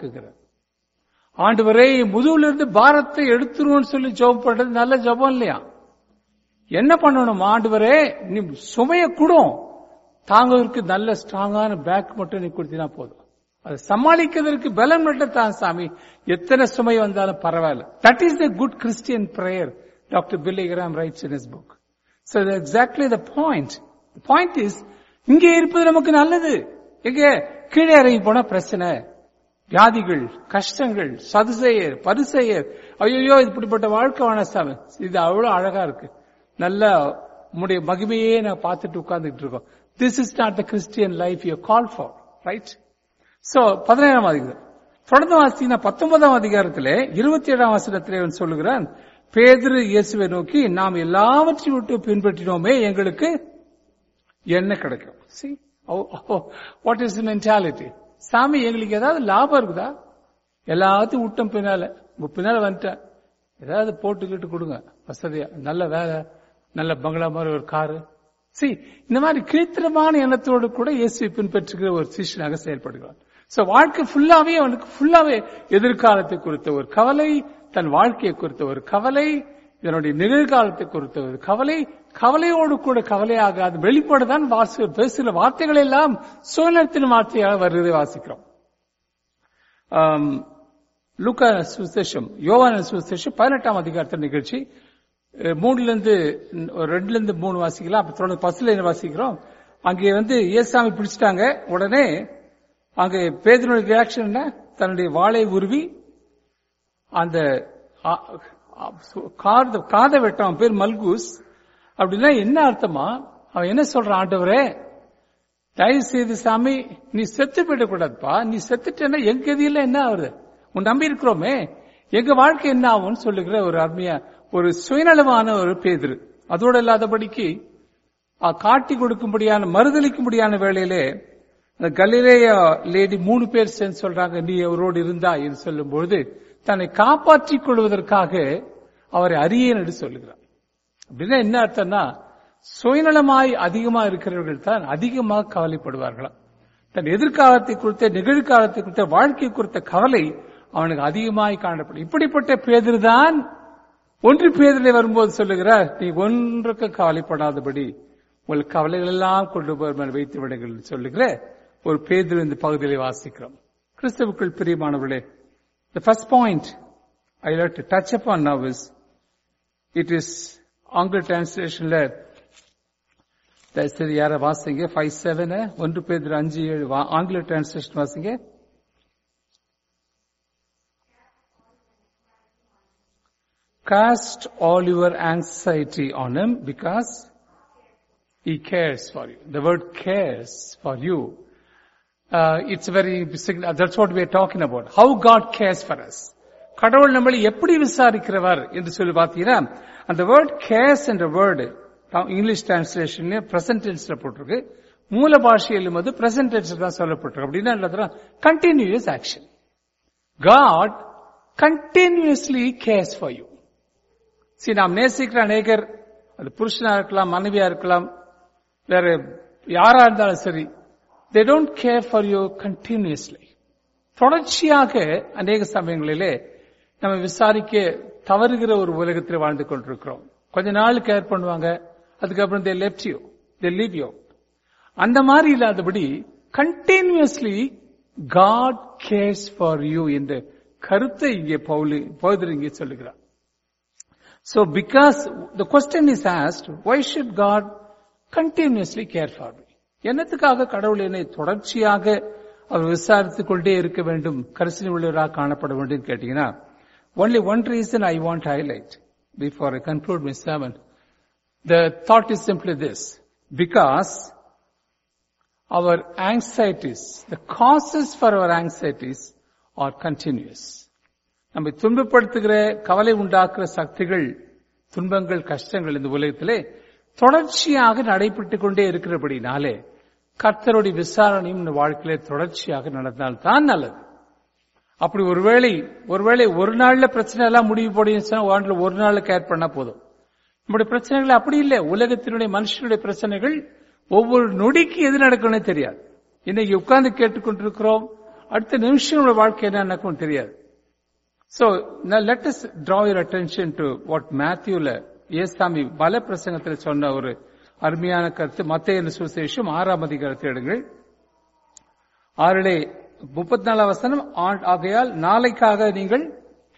ஆண்டவரே முதுகுல இருந்து பாரத்தை எடுத்துருவோம்னு சொல்லி ஜெபம் பண்றது நல்ல ஜெபம் இல்லையா என்ன பண்ணணும் ஆண்டவரே நீ சுமைய கூடும் தாங்குவதற்கு நல்ல ஸ்ட்ராங்கான பேக் மட்டும் நீ கொடுத்தினா போதும் அதை சமாளிக்கிறதுக்கு பலம் மட்டும் தான் சாமி எத்தனை சுமை வந்தாலும் பரவாயில்ல that is the good Christian prayer doctor Billy Graham writes in his book So that's exactly the point. The point is, இங்கே இருப்பது நமக்கு நல்லது எங்க கீழே இறங்கி போனா பிரச்சனை வியாதிகள் கஷ்டங்கள் சதுசெயர் பரிசெயர் ஐயோ இப்படிப்பட்ட வாழ்க்கை வேணாம் சாமி இது அவ்வளவு அழகா இருக்கு நல்ல உம்முடைய மகிமையே நான் பார்த்துட்டு உட்கார்ந்துட்டு இருக்கோம் this is not the Christian life you call for right so பதினேழாம் அதிகாரம் தொடர்ந்து வாசினா பத்தொன்பதாம் அதிகாரத்திலே இருபத்தி ஏழாம் வசனத்திலே அவன் சொல்லுகிறான் பேதுரு இயேசுவை நோக்கி நாம் எல்லாவற்றையும் விட்டு பின்பற்றினோமே எங்களுக்கு என்ன கிடைக்கும் சி வாட் இஸ் மென்டாலிட்டி சாமி எங்களுக்கு ஏதாவது லாபம் இருக்குதா எல்லாத்தையும் விட்டோம் பின்னால உங்க பின்னால வந்துட்டேன் ஏதாவது போட்டுக்கிட்டு கொடுங்க வசதியா நல்ல வேலை நல்ல பங்களா மாதிரி ஒரு காரு சி இந்த மாதிரி கீழ்த்தரமான எண்ணத்தோடு கூட இயேசுவை பின்பற்றுகிற ஒரு சிஷ்யனாக செயல்படுகிறான் சோ வாழ்க்கை ஃபுல்லாவே அவனுக்கு ஃபுல்லாவே எதிர்காலத்தை குறித்த ஒரு கவலை தன் வாழ்க்கையை குறித்த ஒரு கவலை இதனுடைய நிகழ்காலத்தை குறித்த ஒரு கவலை கவலையோடு கூட கவலையாகாது வெளிப்பாடுதான் வாசி பேசுகிற வார்த்தைகள் எல்லாம் சுயநலத்தின் வார்த்தையாக வருவதை வாசிக்கிறோம் ஆம், லூக்கா சுசேஷம் யோவான சுசேஷம் பதினெட்டாம் அதிகாரத்தின் நிகழ்ச்சி அஹ், மூணுல இருந்து ஒரு ரெண்டுல இருந்து மூணு வாசிக்கலாம் அப்ப தொடர்ந்து பஸ்ல வாசிக்கிறோம் அங்கே வந்து ஏசாமி பிடிச்சிட்டாங்க உடனே அங்கே பேதனுடைய ரியாக்ஷன் என்ன தன்னுடைய வாளை உருவி அந்த ஆ- ஆ- சு- காத காதை வெட்டான் பேர் மல்கூஸ் அப்படின்னா என்ன அர்த்தமா அவன் என்ன சொல்றான் ஆண்டவரே தயவு செய்து சாமி நீ செத்து போயிடக்கூடாதுப்பா நீ செத்துட்டேன்னா எங்க கதியில என்ன ஆகுது உன் நம்பி இருக்கிறோமே எங்க வாழ்க்கை என்ன ஆகும்னு சொல்லுகிற ஒரு அருமையா ஒரு சுயநலமான ஒரு பேதிரு அதோட இல்லாதபடிக்கு ஆ, காட்டி கொடுக்கும்படியான மறுதளிக்கும்படியான வேளையிலே அந்த கலிலேயா லேடி மூணு பேர் சேர்ந்து சொல்றாங்க நீ அவரோடு இருந்தா என்று சொல்லும்பொழுது தன்னை காப்பாற்றிக் கொள்வதற்காக அவரை அறியேன் என்று சொல்லுகிறார் அப்படின்னா என்ன அர்த்தம்னா சுயநலமாய் அதிகமா இருக்கிறவர்கள் தான் அதிகமாக கவலைப்படுவார்களாம் தன் எதிர்காலத்தை குறித்த நிகழ்காலத்தை குறித்த வாழ்க்கை குறித்த கவலை அவனுக்கு அதிகமாய் காணப்படும் இப்படிப்பட்ட பேதிருதான் ஒன்று பேரிலே வரும்போது சொல்லுகிறார் நீ ஒன்றுக்கு கவலைப்படாதபடி உங்கள் கவலைகள் எல்லாம் கொண்டு போய் வைத்து விடுங்கள் என்று சொல்லுகிற ஒரு பேதில் இந்த பகுதியிலே வாசிக்கிறோம் கிறிஸ்தவுக்குள் பிரியமானவர்களே The first point I like to touch upon now is it is ஆங்கில டிரான்ஸ்லேஷன்ல சரி யார வாசிங்க ஃபைவ் செவன் ஒன்று பேர் அஞ்சு ஏழு வா- ஆங்கில டிரான்ஸ்லேஷன் வாசிங்க Cast all your anxiety on him because he cares for you. The word cares for you. Uh, it's very, sign- that's what we are talking about. How God cares for us. கடவுள் நம்மளை எப்படி விசாரிக்கிறவர் என்று சொல்லி பார்த்தீங்கன்னா அந்த word cares என்ற word English டிரான்ஸ்லேஷன்ல present டென்ஸ்ல போட்டிருக்கு மூல பாஷையிலும் அது பிரசன்ட் டென்ஸ்ல தான் சொல்லப்பட்டிருக்கு அப்படின்னா continuous action God continuously cares for you சரி நாம் நேசிக்கிற அநேகர் அது புருஷனா இருக்கலாம் மனைவியா இருக்கலாம் வேற யாரா இருந்தாலும் சரி they don't care for you continuously தொடர்ச்சியாக அநேக சமயங்களிலே நம்ம விசாரிக்க தவறுகிற ஒரு உலகத்தில் வாழ்ந்து கொண்டிருக்கிறோம் கொஞ்ச நாள் கேர் பண்ணுவாங்க அதுக்கப்புறம் they left you they leave you அந்த மாதிரி இல்லாதபடி continuously God cares for you என்ற கருத்தை இங்கே பவுலி பௌதர் இங்கே சொல்லுகிறார் So because the question is asked, why should God continuously care for me? என்னத்துக்காக கடவுள் என்னை தொடர்ச்சியாக அவர் விசாரித்துக் கொண்டே இருக்க வேண்டும் கரிசனை உள்ளவராக காணப்பட வேண்டும் கேட்டீங்கன்னா only one reason I want to highlight before I conclude my sermon. The thought is simply this. Because our anxieties, the causes for our anxieties are continuous. நம்மை துன்பப்படுத்துகிற கவலை உண்டாக்குற சக்திகள் துன்பங்கள் கஷ்டங்கள் இந்த உலகத்திலே தொடர்ச்சியாக நடைபெற்றுக் கொண்டே இருக்கிறபடினாலே கர்த்தருடைய விசாரணையும் இந்த வாழ்க்கையிலே தொடர்ச்சியாக நடந்தால்தான் நல்லது அப்படி ஒருவேளை ஒருவேளை ஒரு நாள்ல பிரச்சனை எல்லாம் முடிவு போடுன்னு ஒரு நாள்ல கேர் பண்ணா போதும் நம்முடைய பிரச்சனைகள் அப்படி இல்லை உலகத்தினுடைய மனுஷனுடைய பிரச்சனைகள் ஒவ்வொரு நொடிக்கு எது நடக்கும்னே தெரியாது இன்னைக்கு உட்கார்ந்து கேட்டுக்கொண்டிருக்கிறோம் அடுத்த நிமிஷம் உள்ள வாழ்க்கை என்ன நடக்கும் தெரியாது So now let us draw your attention to what Matthewல ஏசாமி பல பிரசங்கத்தில் சொன்ன ஒரு அருமையான கருத்து மத்திய சுசேஷம் ஆறாம் அதிகாரத்தை எடுங்கள் ஆறிலே முப்பத்தி நாலாம் வசனம் ஆ- ஆகையால் நாளைக்காக நீங்கள்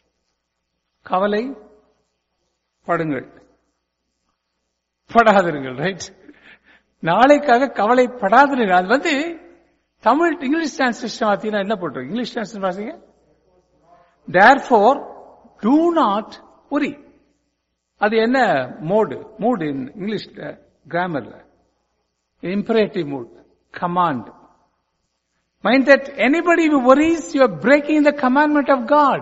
கவலை படுங்கள் படாதிருங்கள் ரைட் நாளைக்காக கவலைப்படாதிருங்கள் அது வந்து தமிழ் இங்கிலீஷ் டிரான்ஸ்லேஷன் பார்த்தீங்கன்னா என்ன போட்டிருக்கு இங்கிலீஷ் டிரான்ஸ்லேஷன் வாசிங்க therefore do not worry அது என்ன மோடு மூட் இன் இங்கிலீஷ் கிராமர்ல imperative mood command mind that anybody who worries you are breaking the commandment of god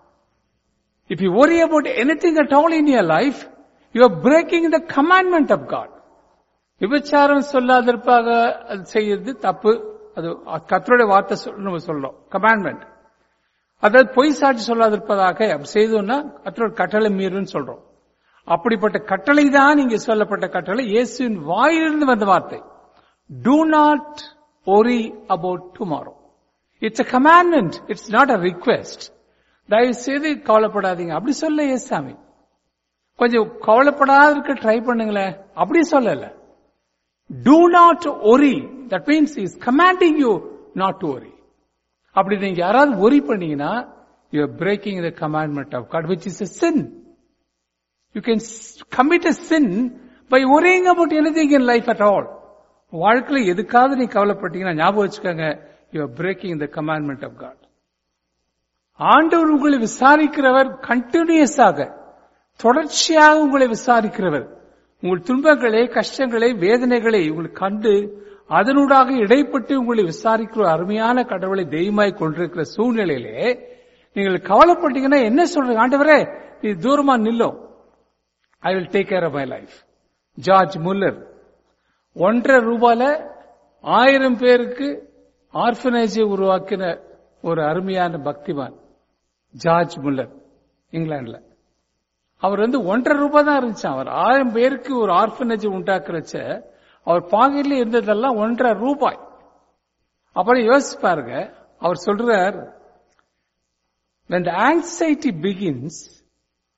if you worry about anything at all in your life you are breaking the commandment of god விபச்சாரம் சொல்லாதிருப்பாக அது செய்யறது தப்பு அது கத்தருடைய வார்த்தை சொல்ல- நம்ம சொல்றோம் கமாண்ட்மெண்ட் அதாவது பொய் சாட்சி சொல்லாதிருப்பதாக அப்படி செய்தோம்னா கற்றோட கட்டளை மீறுன்னு சொல்றோம் அப்படிப்பட்ட கட்டளை தான் இங்கே சொல்லப்பட்ட கட்டளை இயேசுவின் வாயிலிருந்து வந்த வார்த்தை do not worry about tomorrow it's a commandment it's not a request தயவு செய்து கவலைப்படாதீங்க அப்படி சொல்ல ஏசாமி கொஞ்சம் கவலைப்படாத இருக்க ட்ரை பண்ணுங்களேன் அப்படி சொல்லல do not worry that means is commanding you not to worry அப்படி நீங்க யாராவது ஒரி பண்ணீங்கன்னா you are breaking the commandment of God which is a sin you can commit a sin by worrying about anything in life at all வாழ்க்கையில எதுக்காவது நீ கவலைப்பட்டீங்கன்னா ஞாபகம் வச்சுக்கோங்க you are breaking the commandment of God ஆண்டவர் உங்களை விசாரிக்கிறவர் கண்டினியூஸாக தொடர்ச்சியாக உங்களை விசாரிக்கிறவர் உங்கள் துன்பங்களை கஷ்டங்களை வேதனைகளை உங்களுக்கு கண்டு அதனூடாக இடைப்பட்டு உங்களை விசாரிக்கிற ஒரு அருமையான கடவுளை தெய்வமாய் கொண்டிருக்கிற சூழ்நிலையிலே நீங்கள் கவலைப்பட்டீங்கன்னா என்ன சொல்றீங்க ஆண்டவரே நீ தூரமா நில்லும் I will take care of my life George Muller ஒன்றரை ரூபால ஆயிரம் பேருக்கு ஆர்பனேஜை உருவாக்கின ஒரு அருமையான பக்திமான் ஜார்ஜ் முல்லர் இங்கிலாந்துல அவர் வந்து ஒன்றரை ரூபாய் தான் இருந்துச்சு அவர் ஆயிரம் பேருக்கு ஒரு ஆர்பனேஜ் உண்டாக்குறச்ச அவர் பாக்கெட்ல இருந்ததெல்லாம் ஒன்றரை ரூபாய் அப்புறம் யோசிச்சு பாருங்க அவர் சொல்றார் when the anxiety begins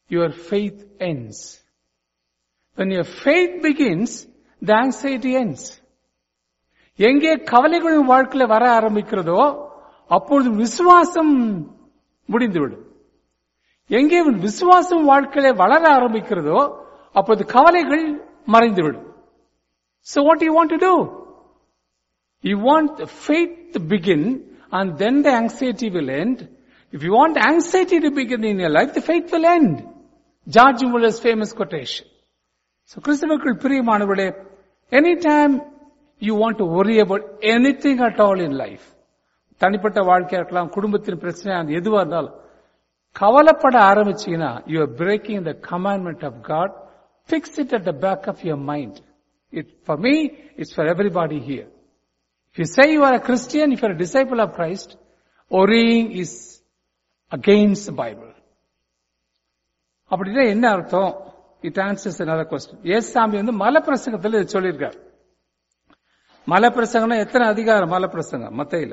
your faith ends. When your faith begins, the anxiety ends. எங்கே கவலைகள் வாழ்க்கையில வர ஆரம்பிக்கிறதோ அப்பொழுது விசுவாசம் முடிந்துவிடும் எங்கே உன் விசுவாசம் வாழ்க்கையில வளர ஆரம்பிக்கிறதோ அப்போது கவலைகள் மறைந்துவிடும் So what do you want to do? You want faith to begin and then the anxiety will end. If you want anxiety to begin in your life, the faith will end. George Muller's famous quotation. So கிறிஸ்தவர்கள் பிரியமானவர்களே anytime you want to worry about anything at all in life, தனிப்பட்ட வாழ்க்கையா இருக்கலாம் குடும்பத்தின் பிரச்சனை அது எதுவா இருந்தாலும் கவலைப்பட ஆரம்பிச்சீங்கன்னா you are breaking the commandment of God. Fix it at the back of your mind. It, for me, it's for everybody here. If you say you are a Christian, if you are a disciple of Christ, worrying is against the Bible. அப்படின்னா என்ன அர்த்தம் it answers another question ஏசாமி வந்து மலை பிரசங்கத்தில் இதை சொல்லியிருக்கார் மலை பிரசங்கம்னா எத்தனை அதிகாரம் மலை பிரசங்கம் மத்தையில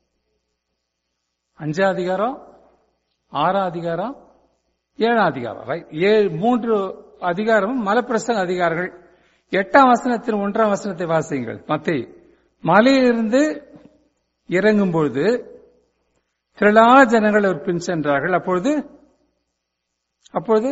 அஞ்சா அதிகாரம் ஆறாம் அதிகாரம் ஏழாம் அதிகாரம் ரைட் ஏழு மூன்று அதிகாரமும் மலப்பிரசங்க அதிகாரங்கள் எட்டாம் வசனத்தின் ஒன்றாம் வசனத்தை வாசியுங்கள் மத்தை மலையிலிருந்து இறங்கும் பொழுது திரளா ஜனங்கள் அவர் பின் சென்றார்கள் அப்பொழுது அப்பொழுது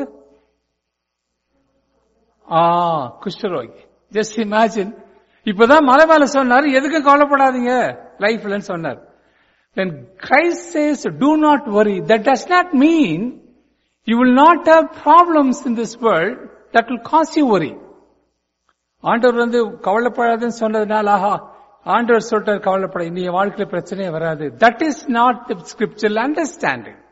ஆ குஷ்டரோகி ஜஸ்ட் இமேஜின் இப்பதான் மலை மேல சொன்னாரு எதுக்கும் கவலைப்படாதீங்க லைஃப்லன்னு சொன்னார் When Christ says, do not worry, that does not mean you will not have problems in this world that will cause you worry. ஆண்டவர் வந்து கவலைப்படாதுன்னு சொன்னதுனால ஆஹா ஆண்டவர் சொல்றார் கவலைப்பட இனி என் வாழ்க்கையில பிரச்சனையே வராது that is not the scriptural understanding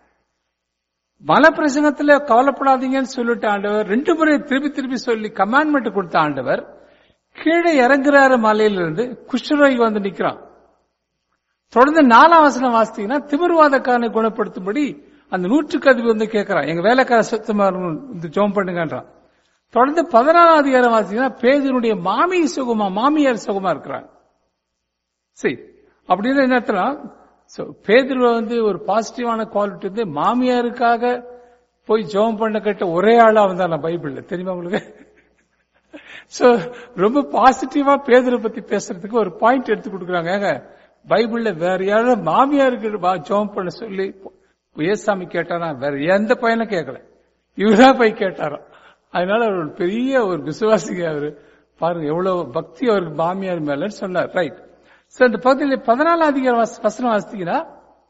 மல பிரசங்கத்துல கவலைப்படாதீங்கன்னு சொல்லிட்டு ஆண்டவர் ரெண்டு முறை திருப்பி திருப்பி சொல்லி கமாண்ட்மெண்ட் கொடுத்த ஆண்டவர் கீழே இறங்குறாரு மலையிலிருந்து குஷ்டரோகி வந்து நிக்கிறான் தொடர்ந்து நாலாம் வசனம் வாசித்தீங்கன்னா திமிர்வாதக்காரனை குணப்படுத்தும்படி அந்த நூற்றுக்கு அதிபதி வந்து கேட்கிறான் எங்க வேலைக்கார சுத்தமா இந்த ஜோம் பண்ணுங்கன்றான் தொடர்ந்து பதினாறாம் அதிகாரம் வாசித்தீங்கன்னா பேதனுடைய மாமி சுகமா மாமியார் சுகமா இருக்கிறாங்க சரி அப்படின்னு என்ன அர்த்தம் So, பேதுருவ வந்து ஒரு பாசிட்டிவான குவாலிட்டி வந்து மாமியாருக்காக போய் ஜெபம் பண்ண கேட்ட ஒரே ஆளா வந்தாங்க பைபிள்ல தெரியுமா உங்களுக்கு சோ ரொம்ப பாசிட்டிவா பேதுரை பத்தி பேசுறதுக்கு ஒரு பாயிண்ட் எடுத்து கொடுக்குறாங்க ஏங்க பைபிள்ல வேற யாரும் மாமியாருக்கு ஜெபம் பண்ண சொல்லி ஏசாமி கேட்டாரா வேற எந்த பையனும் கேட்கல இவர்தான் போய் கேட்டாராம் அதனால அவர் ஒரு பெரிய ஒரு விசுவாசிங்க அவரு பாருங்க எவ்வளவு பக்தி அவருக்கு மாமியார் மேலன்னு சொன்னார் ரைட் சோ இந்த பகுதியில் பதினாலாம் அதிகார வாச- வசனம் வாசித்தீங்கன்னா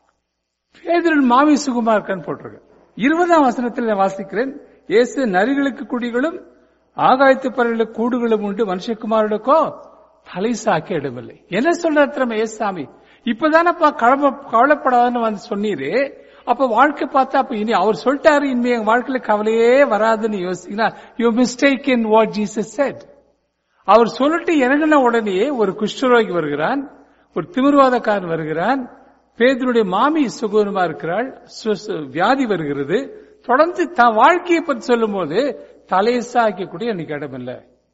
பேதரின் மாமி சுகுமா இருக்கான்னு போட்டிருக்கு இருபதாம் வசனத்தில் நான் வாசிக்கிறேன் இயேசு நரிகளுக்கு குடிகளும் ஆகாயத்து பறவைகளுக்கு கூடுகளும் உண்டு மனுஷகுமாரனுக்கோ தலை சாக்க இடமில்லை என்ன சொல்றாரு திறமை ஏசாமி இப்பதானப்பா கவலை கவலைப்படாதுன்னு வந்து சொன்னீரு அப்ப வாழ்க்கை பார்த்தா அப்ப இனி அவர் சொல்லிட்டாரு இனிமே என் வாழ்க்கையில கவலையே வராதுன்னு யோசிச்சீங்கன்னா you mistake in what Jesus said அவர் சொல்லிட்டு இறங்கின உடனே ஒரு குஷ்டரோகி வருகிறான் ஒரு திமிர்வாதக்காரன் வருகிறான் பேதருடைய மாமி சுகூரமா இருக்கிறாள் சு- சு- வியாதி வருகிறது தொடர்ந்து தான் வாழ்க்கையை பற்றி சொல்லும் போது தலையை சாய்க்கக்கூடிய எனக்கு இடமில்லை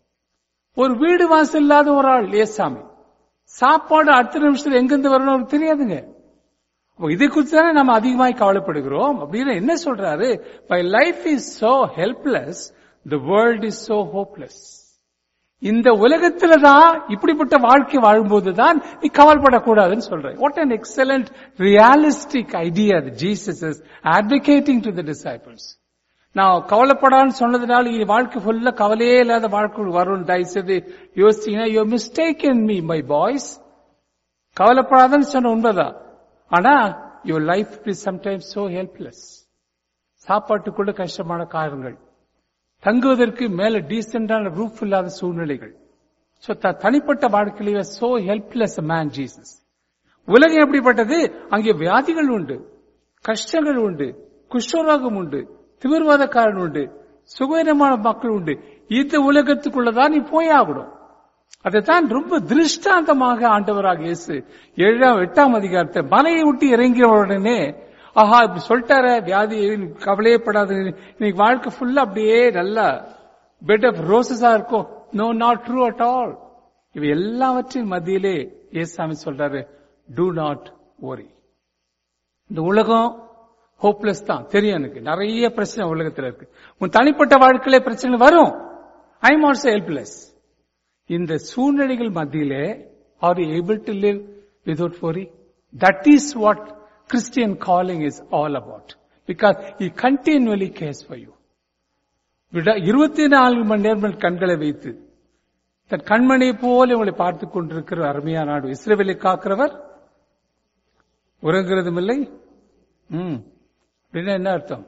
ஒரு வீடு வாசல் இல்லாத ஒரு ஆள் ஏசாமி சாப்பாடு அடுத்த நிமிஷத்துல எங்கிருந்து வரணும் அவருக்கு தெரியாதுங்க அப்ப இதை குறித்து தானே நம்ம அதிகமாய் கவலைப்படுகிறோம் அப்படின்னு என்ன சொல்றாரு my life is so helpless the world is so hopeless இந்த உலகத்துல தான் இப்படிப்பட்ட வாழ்க்கை வாழும்போது தான் நீ கவலைப்படக்கூடாதுன்னு சொல்றேன் what an excellent realistic idea Jesus is advocating to the disciples நான் கவலைப்படான்னு சொன்னதுனால இனி வாழ்க்கை ஃபுல்லா கவலையே இல்லாத வாழ்க்கை வரும் தயவு செய்து யோசிச்சீங்கன்னா you mistake in me my boys கவலைப்படாதன்னு சொன்ன உண்மைதான் ஆனா your life is sometimes so helpless சாப்பாட்டுக்குள்ள கஷ்டமான காரணங்கள் தங்குவதற்கு மேல டீசென்டான ரூஃப் இல்லாத சூழ்நிலைகள் சோ த- தனிப்பட்ட வாழ்க்கையிலேயே சோ ஹெல்ப்லெஸ் மேன் ஜீசஸ் உலகம் எப்படிப்பட்டது அங்கே வியாதிகள் உண்டு கஷ்டங்கள் உண்டு குஷ்டரோகம் உண்டு திமிர்வாதக்காரன் உண்டு சுகவீனமான மக்கள் உண்டு இந்த உலகத்துக்குள்ளதான் நீ போயாகணும் அதைத்தான் ரொம்ப திருஷ்டாந்தமாக ஆண்டவராக இயேசு ஏழாம் எட்டாம் அதிகாரத்தை மலையை விட்டு இறங்கிய உடனே ஆஹா இப்படி சொல்லிட்டார வியாதி கவலையே படாது இன்னைக்கு வாழ்க்கை ஃபுல்லா அப்படியே நல்லா பெட் ஆஃப் ரோசஸா இருக்கும் no not true at all இவை எல்லாவற்றின் மத்தியிலே இயேசாமி சொல்றாரு டூ நாட் worry இந்த உலகம் ஹோப்லெஸ் தான் தெரியும் எனக்கு நிறைய பிரச்சனை உலகத்துல இருக்கு உன் தனிப்பட்ட வாழ்க்கையில பிரச்சனை வரும் ஐ எம் ஆல்சோ ஹெல்ப்லெஸ் இந்த சூழ்நிலைகள் மத்தியிலே are able to live without worry that is what Christian calling is all about because he continually cares for you இருபத்தி நான்கு மணி நேரம் கண்களை வைத்து தன் கண்மணியை போல உங்களை பார்த்துக் கொண்டிருக்கிற அருமையான நாடு இஸ்ரேவேலை காக்கிறவர் உறங்குறதும் இல்லை ம் அப்படின்னா என்ன அர்த்தம்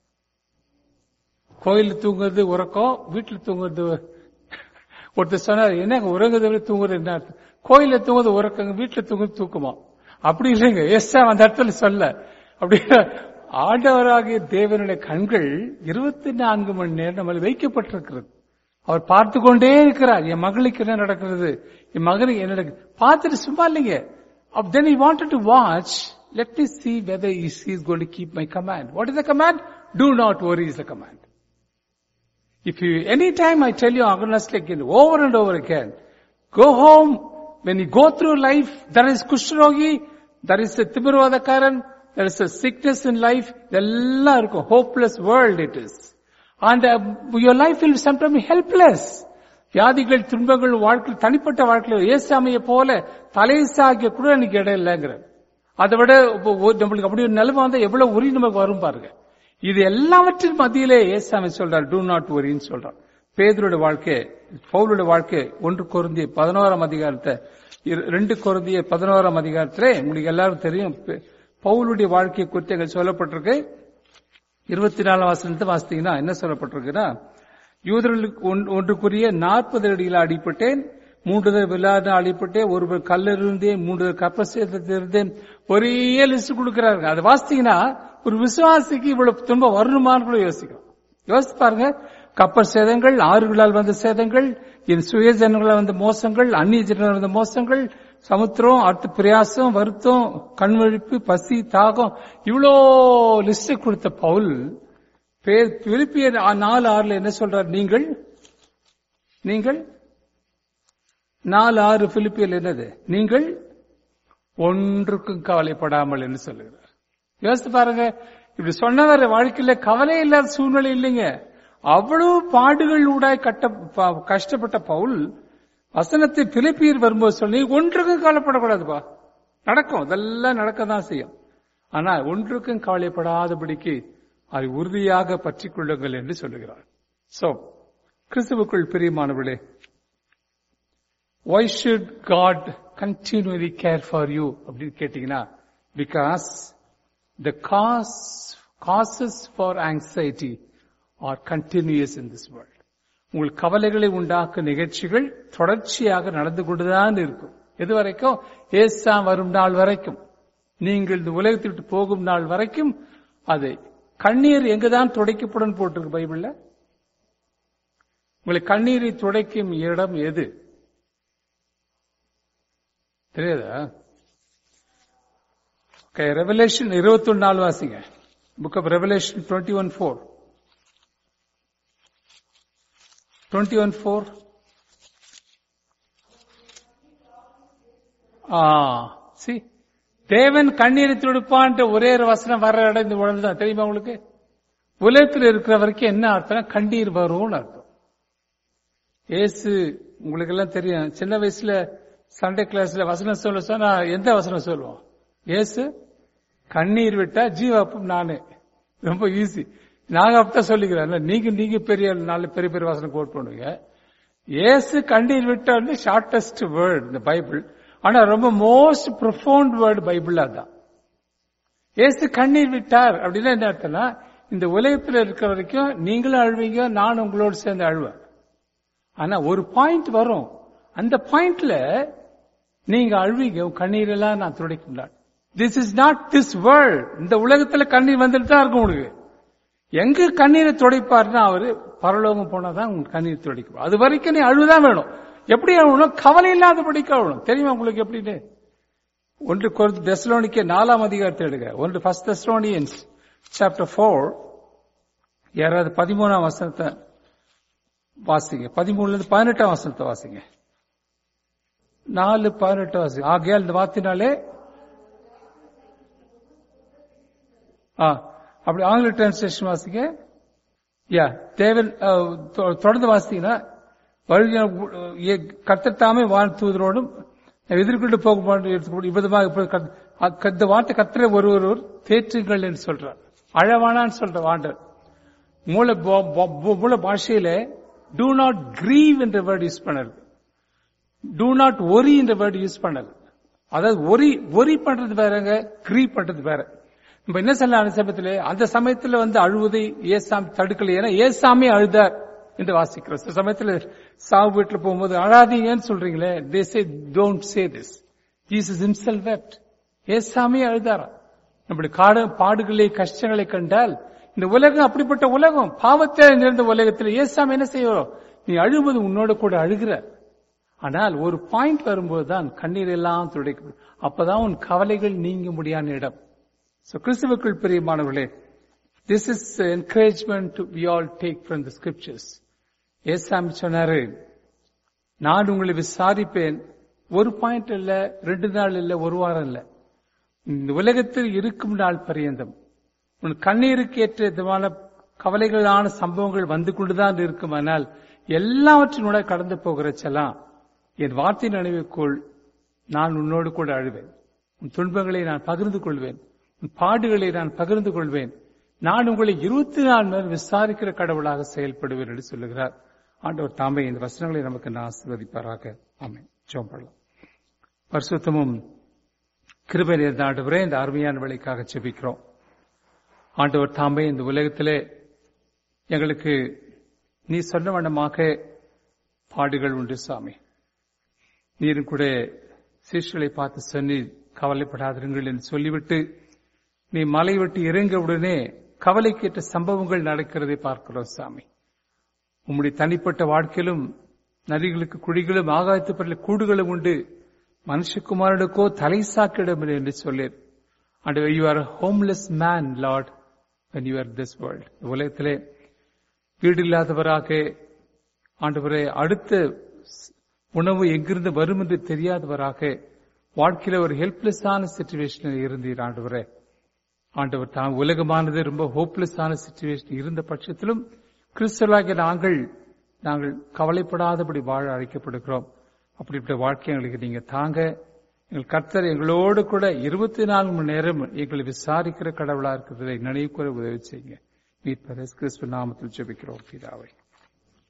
கோயில் தூங்குறது உறக்கம் வீட்டுல தூங்குறது ஒருத்தர் சொன்னார் என்னங்க உறங்குறது தூங்குறது என்ன அர்த்தம் கோயில தூங்குறது உறக்கங்க வீட்டுல தூங்குறது தூக்குமா அப்படி இல்லைங்க எஸ் அந்த இடத்துல சொல்ல அப்படி ஆண்டவராகிய தேவனுடைய கண்கள் இருபத்தி நான்கு மணி நேரம் நம்மள வைக்கப்பட்டிருக்கிறது அவர் பார்த்து கொண்டே இருக்கிறார் என் மகளுக்கு என்ன நடக்கிறது என் மகனுக்கு என்ன நடக்குது பார்த்துட்டு சும்மா இல்லைங்க then he wanted to watch let me see whether he is going to keep my command what is the command do not worry is the command if you anytime i tell you honestly again over and over again go home when you go through life there is kushrogi there is a timirvadakaran there is a sickness in life எல்லாம் இருக்கும் hopeless world it is and uh, your life will sometimes be helpless வியாதிகள் துன்பங்கள் வாழ்க்கை தனிப்பட்ட வாழ்க்கையில் ஏசாமையை போல தலைசாகிய கூட எனக்கு இடம் இல்லைங்கிற அதை விட இப்ப ஒரு- நம்மளுக்கு அப்படி ஒரு நிலைமை வந்தா எவ்வளவு உரி நமக்கு வரும் பாருங்க இது எல்லாவற்றின் மத்தியிலே ஏசாமி சொல்றார் டூ நாட் ஒரின்னு சொல்றார் பேதருடைய வாழ்க்கை பவுலுடைய வாழ்க்கை ஒன்று கொருந்திய பதினோராம் அதிகாரத்தை இரு- ரெண்டு கொருந்திய பதினோராம் அதிகாரத்திலே உங்களுக்கு எல்லாரும் தெரியும் பே- பவுலுடைய வாழ்க்கை குறித்து அங்க சொல்லப்பட்டிருக்கு இருபத்தி நாலாம் வாசனத்தை வாசித்தீங்கன்னா என்ன சொல்லப்பட்டிருக்குன்னா யூதர்களுக்கு ஒன்- ஒன்றுக்குரிய நாற்பது அடியில் அடிப்பட்டேன் மூன்று தடவை விழாத அடிப்பட்டேன் ஒருவர் கல்லறிந்தேன் மூன்று தடவை கப்ப சேர்த்திருந்தேன் ஒரே லிஸ்ட் கொடுக்கிறாருங்க அதை வாசித்தீங்கன்னா ஒரு விசுவாசிக்கு இவ்வளவு துன்பம் வரணுமான்னு கூட யோசிக்கிறோம் யோசித்து பாருங்க கப்பல் சேதங்கள் ஆறுகளால் வந்த சேதங்கள் என் சுய ஜனங்களால் வந்த மோசங்கள் அந்நிய ஜனங்களால் வந்த மோசங்கள் சமுத்திரம் அடுத்து பிரயாசம் வருத்தம் கண்வழிப்பு பசி தாகம் இவ்வளோ லிஸ்ட் கொடுத்த பவுல் பேர் பிலிப்பியர் ஆ- நாலு ஆறுல என்ன சொல்றார் நீங்கள் நீங்கள் நாலு ஆறு பிலிப்பியல் என்னது நீங்கள் ஒன்றுக்கும் கவலைப்படாமல் என்று சொல்லுகிறார் யோசித்து பாருங்க இப்படி சொன்னவர் வாழ்க்கையில கவலை இல்லாத சூழ்நிலை இல்லைங்க அவ்வளவு பாடுகள் ஊடாய் கட்ட ப- கஷ்டப்பட்ட பவுல் வசனத்தை பிலிப்பியர் வரும்போது சொல்லி ஒன்றுக்கும் கவலைப்படக்கூடாதுப்பா நடக்கும் அதெல்லாம் நடக்க தான் செய்யும் ஆனா ஒன்றுக்கும் கவலைப்படாதபடிக்கு அதை உறுதியாக பற்றிக் கொள்ளுங்கள் என்று சொல்லுகிறார் சோ கிறிஸ்துவுக்குள் பிரியமானவர்களே why should God continually care for you அப்படின்னு கேட்டீங்கன்னா because the cause causes for anxiety are continuous in this world உங்கள் கவலைகளை உண்டாக்கும் நிகழ்ச்சிகள் தொடர்ச்சியாக நடந்து கொண்டுதான் இருக்கும் எது வரைக்கும் ஏசா வரும் நாள் வரைக்கும் நீங்கள் இந்த உலகத்தை விட்டு போகும் நாள் வரைக்கும் அது கண்ணீர் எங்குதான் துடைக்கப்படும் போட்டிருக்கு பைபிள்ல உங்களை கண்ணீரை துடைக்கும் இடம் எது தெரியாதா ஓகே ரெவலேஷன் இருபத்தி ஒன்னு நாள் வாசிங்க book of Revelation twenty one four twenty one four ஆ சி தேவன் கண்ணீரை துடுப்பான்ட்டு ஒரே ஒரு வசனம் வர இடம் இந்த உடல் தான் தெரியுமா உங்களுக்கு உலகத்தில் இருக்கிற வரைக்கும் என்ன அர்த்தம் கண்ணீர் வரும்னு அர்த்தம் ஏசு உங்களுக்கு எல்லாம் தெரியும் சின்ன வயசுல சண்டே கிளாஸ்ல வசனம் சொல்ல சொன்னா எந்த வசனம் சொல்லுவோம் ஏசு கண்ணீர் விட்டா ஜீவாப்பும் நானே ரொம்ப ஈஸி நாங்க அப்படித்தான் சொல்லிக்கிறோம் நீங்க நீங்க பெரிய நாலு பெரிய பெரிய வசனம் கோட் பண்ணுவீங்க ஏசு கண்ணீர் விட்டா வந்து ஷார்டஸ்ட் வேர்ட் இந்த பைபிள் ஆனா ரொம்ப மோஸ்ட் ப்ரொஃபவுண்ட் வேர்டு பைபிள் அதான் ஏசு கண்ணீர் விட்டார் அப்படின்னா என்ன அர்த்தம்னா இந்த உலகத்துல இருக்கிற வரைக்கும் நீங்களும் அழுவீங்க நானும் உங்களோடு சேர்ந்து அழுவேன் ஆனா ஒரு பாயிண்ட் வரும் அந்த பாயிண்ட்ல நீங்க அழுவீங்க உங்க கண்ணீரெல்லாம் நான் துடைக்க this is not this world இந்த உலகத்துல கண்ணீர் வந்துட்டு தான் இருக்கும் உங்களுக்கு எங்க கண்ணீரை துடைப்பாருன்னா அவரு பரலோகம் போனாதான் உங்க கண்ணீர் துடைக்கும் அது வரைக்கும் நீ அழுதான் வேணும் எப்படி அழுவணும் கவலை இல்லாதபடிக்க அழுவணும் தெரியுமா உங்களுக்கு எப்படின்னு ஒன்று கொரிந்து தெசலோனிக்க நாலாம் அதிகாரத்தை எடுங்க ஒன்று ஃபர்ஸ்ட் தெசலோனியன்ஸ் சாப்டர் ஃபோர் யாராவது பதிமூணாம் வசனத்தை வாசிங்க பதிமூணுல இருந்து பதினெட்டாம் வசனத்தை வாசிங்க நாலு பதினெட்டு வாசிங்க ஆகையால் இந்த வாத்தினாலே ஆ அப்படி ஆங்கில டிரான்ஸ்லேஷன் வாசிக்க யா தேவன் அஹ், தொ- தொடர்ந்து வாசித்தீங்கன்னா கத்தத்தாமே வான் தூதரோடும் எதிர்கொண்டு போக மாட்டோம் இவ்விதமாக இப்ப கத்- அ- இந்த வார்த்தை கத்திர ஒரு ஒருவர் தேற்றுங்கள் என்று சொல்றார் அழவானான்னு சொல்ற வாண்டர் மூல போ- போ- மூல பாஷையில டூ நாட் கிரீவ் என்ற வேர்டு யூஸ் பண்ணது டூ நாட் ஒரி என்ற வேர்டு யூஸ் பண்ணது அதாவது ஒரி ஒரி பண்றது வேறங்க கிரீ பண்றது வேற நம்ம என்ன சொல்லலாம் அந்த சமயத்துல அந்த சமயத்துல வந்து அழுவதை ஏசாமி தடுக்கல ஏன்னா ஏசாமி அழுதார் என்று வாசிக்கிறோம் சில சமயத்துல சாவு வீட்டுல போகும்போது அழாதீங்கன்னு சொல்றீங்களே they say don't say this Jesus himself wept ஏசாமி அழுதாரா நம்முடைய காடு பாடுகளை கஷ்டங்களை கண்டால் இந்த உலகம் அப்படிப்பட்ட உலகம் பாவத்தை நிறைந்த உலகத்தில் ஏசாமி என்ன செய்வோம் நீ அழுவது உன்னோட கூட அழுகிற ஆனால் ஒரு பாயிண்ட் வரும்போது தான் கண்ணீர் எல்லாம் துடைக்கும் அப்பதான் உன் கவலைகள் நீங்க முடியாத இடம் So, கிறிஸ்துவுக்குள் பிரியமானவர்களே this is encouragement to we all take from the scriptures ஏசாமி சொன்னாரு நான் உங்களை விசாரிப்பேன் ஒரு பாயிண்ட் இல்ல ரெண்டு நாள் இல்ல ஒரு வாரம் இல்ல இந்த உலகத்தில் இருக்கும் நாள் பரியந்தம் உன் கண்ணீருக்கு ஏற்ற விதமான கவலைகளான சம்பவங்கள் வந்து கொண்டுதான் இருக்குமானால் எல்லாவற்றினோட கடந்து போகிறச்செல்லாம் என் வார்த்தை நினைவுக்குள் நான் உன்னோடு கூட அழுவேன் உன் துன்பங்களை நான் பகிர்ந்து கொள்வேன் உன் பாடுகளை நான் பகிர்ந்து கொள்வேன் நான் உங்களை இருபத்தி நாலு நேரம் விசாரிக்கிற கடவுளாக செயல்படுவேன் என்று சொல்லுகிறார் ஆண்டவர் தாமே இந்த வசனங்களை நமக்கு நான் ஆசீர்வதிப்பாராக ஆமென் ஜெபம் பண்ணலாம் பரிசுத்தமும் கிருபை நிறைந்த ஆண்டவரே இந்த அருமையான வேலைக்காக செபிக்கிறோம் ஆண்டவர் தாமே இந்த உலகத்திலே எங்களுக்கு நீ சொன்ன வண்ணமாக பாடுகள் உண்டு சாமி நீரும் கூட சீஷ்களை பார்த்து சொல்லி கவலைப்படாதிருங்கள் என்று சொல்லிவிட்டு நீ மலை விட்டு இறங்க உடனே கவலைக்கேற்ற சம்பவங்கள் நடக்கிறதை பார்க்கிறோம் சாமி உம்முடைய தனிப்பட்ட வாழ்க்கையிலும் நதிகளுக்கு குழிகளும் ஆகாயத்து பரல கூடுகளும் உண்டு மனுஷகுமாரனுக்கோ தலை சாக்கிடம் என்று சொல்லேன் and you are homeless man lord when you are this world உலகத்திலே வீடு இல்லாதவராக ஆண்டவரே அடுத்த உணவு எங்கிருந்து வரும் என்று தெரியாதவராக வாழ்க்கையில ஒரு ஹெல்ப்லெஸ்ஸான சுச்சுவேஷனில் இருந்தீர் ஆண்டவரே ஆண்டவர் தான் உலகமானது ரொம்ப ஹோப்லெஸ்ஸான சுச்சுவேஷன் இருந்த பட்சத்திலும் கிறிஸ்தவர்களாகிய நாங்கள் நாங்கள் கவலைப்படாதபடி வாழ அழைக்கப்படுகிறோம் அப்படிப்பட்ட வாழ்க்கை எங்களுக்கு நீங்க தாங்க எங்கள் கர்த்தர் எங்களோடு கூட இருபத்தி நான்கு மணி நேரம் எங்களை விசாரிக்கிற கடவுளா இருக்கிறதை நினைவு கூற உதவி செய்யுங்க மீட்பர் கிறிஸ்துவ நாமத்தில் ஜெபிக்கிறோம் பிதாவை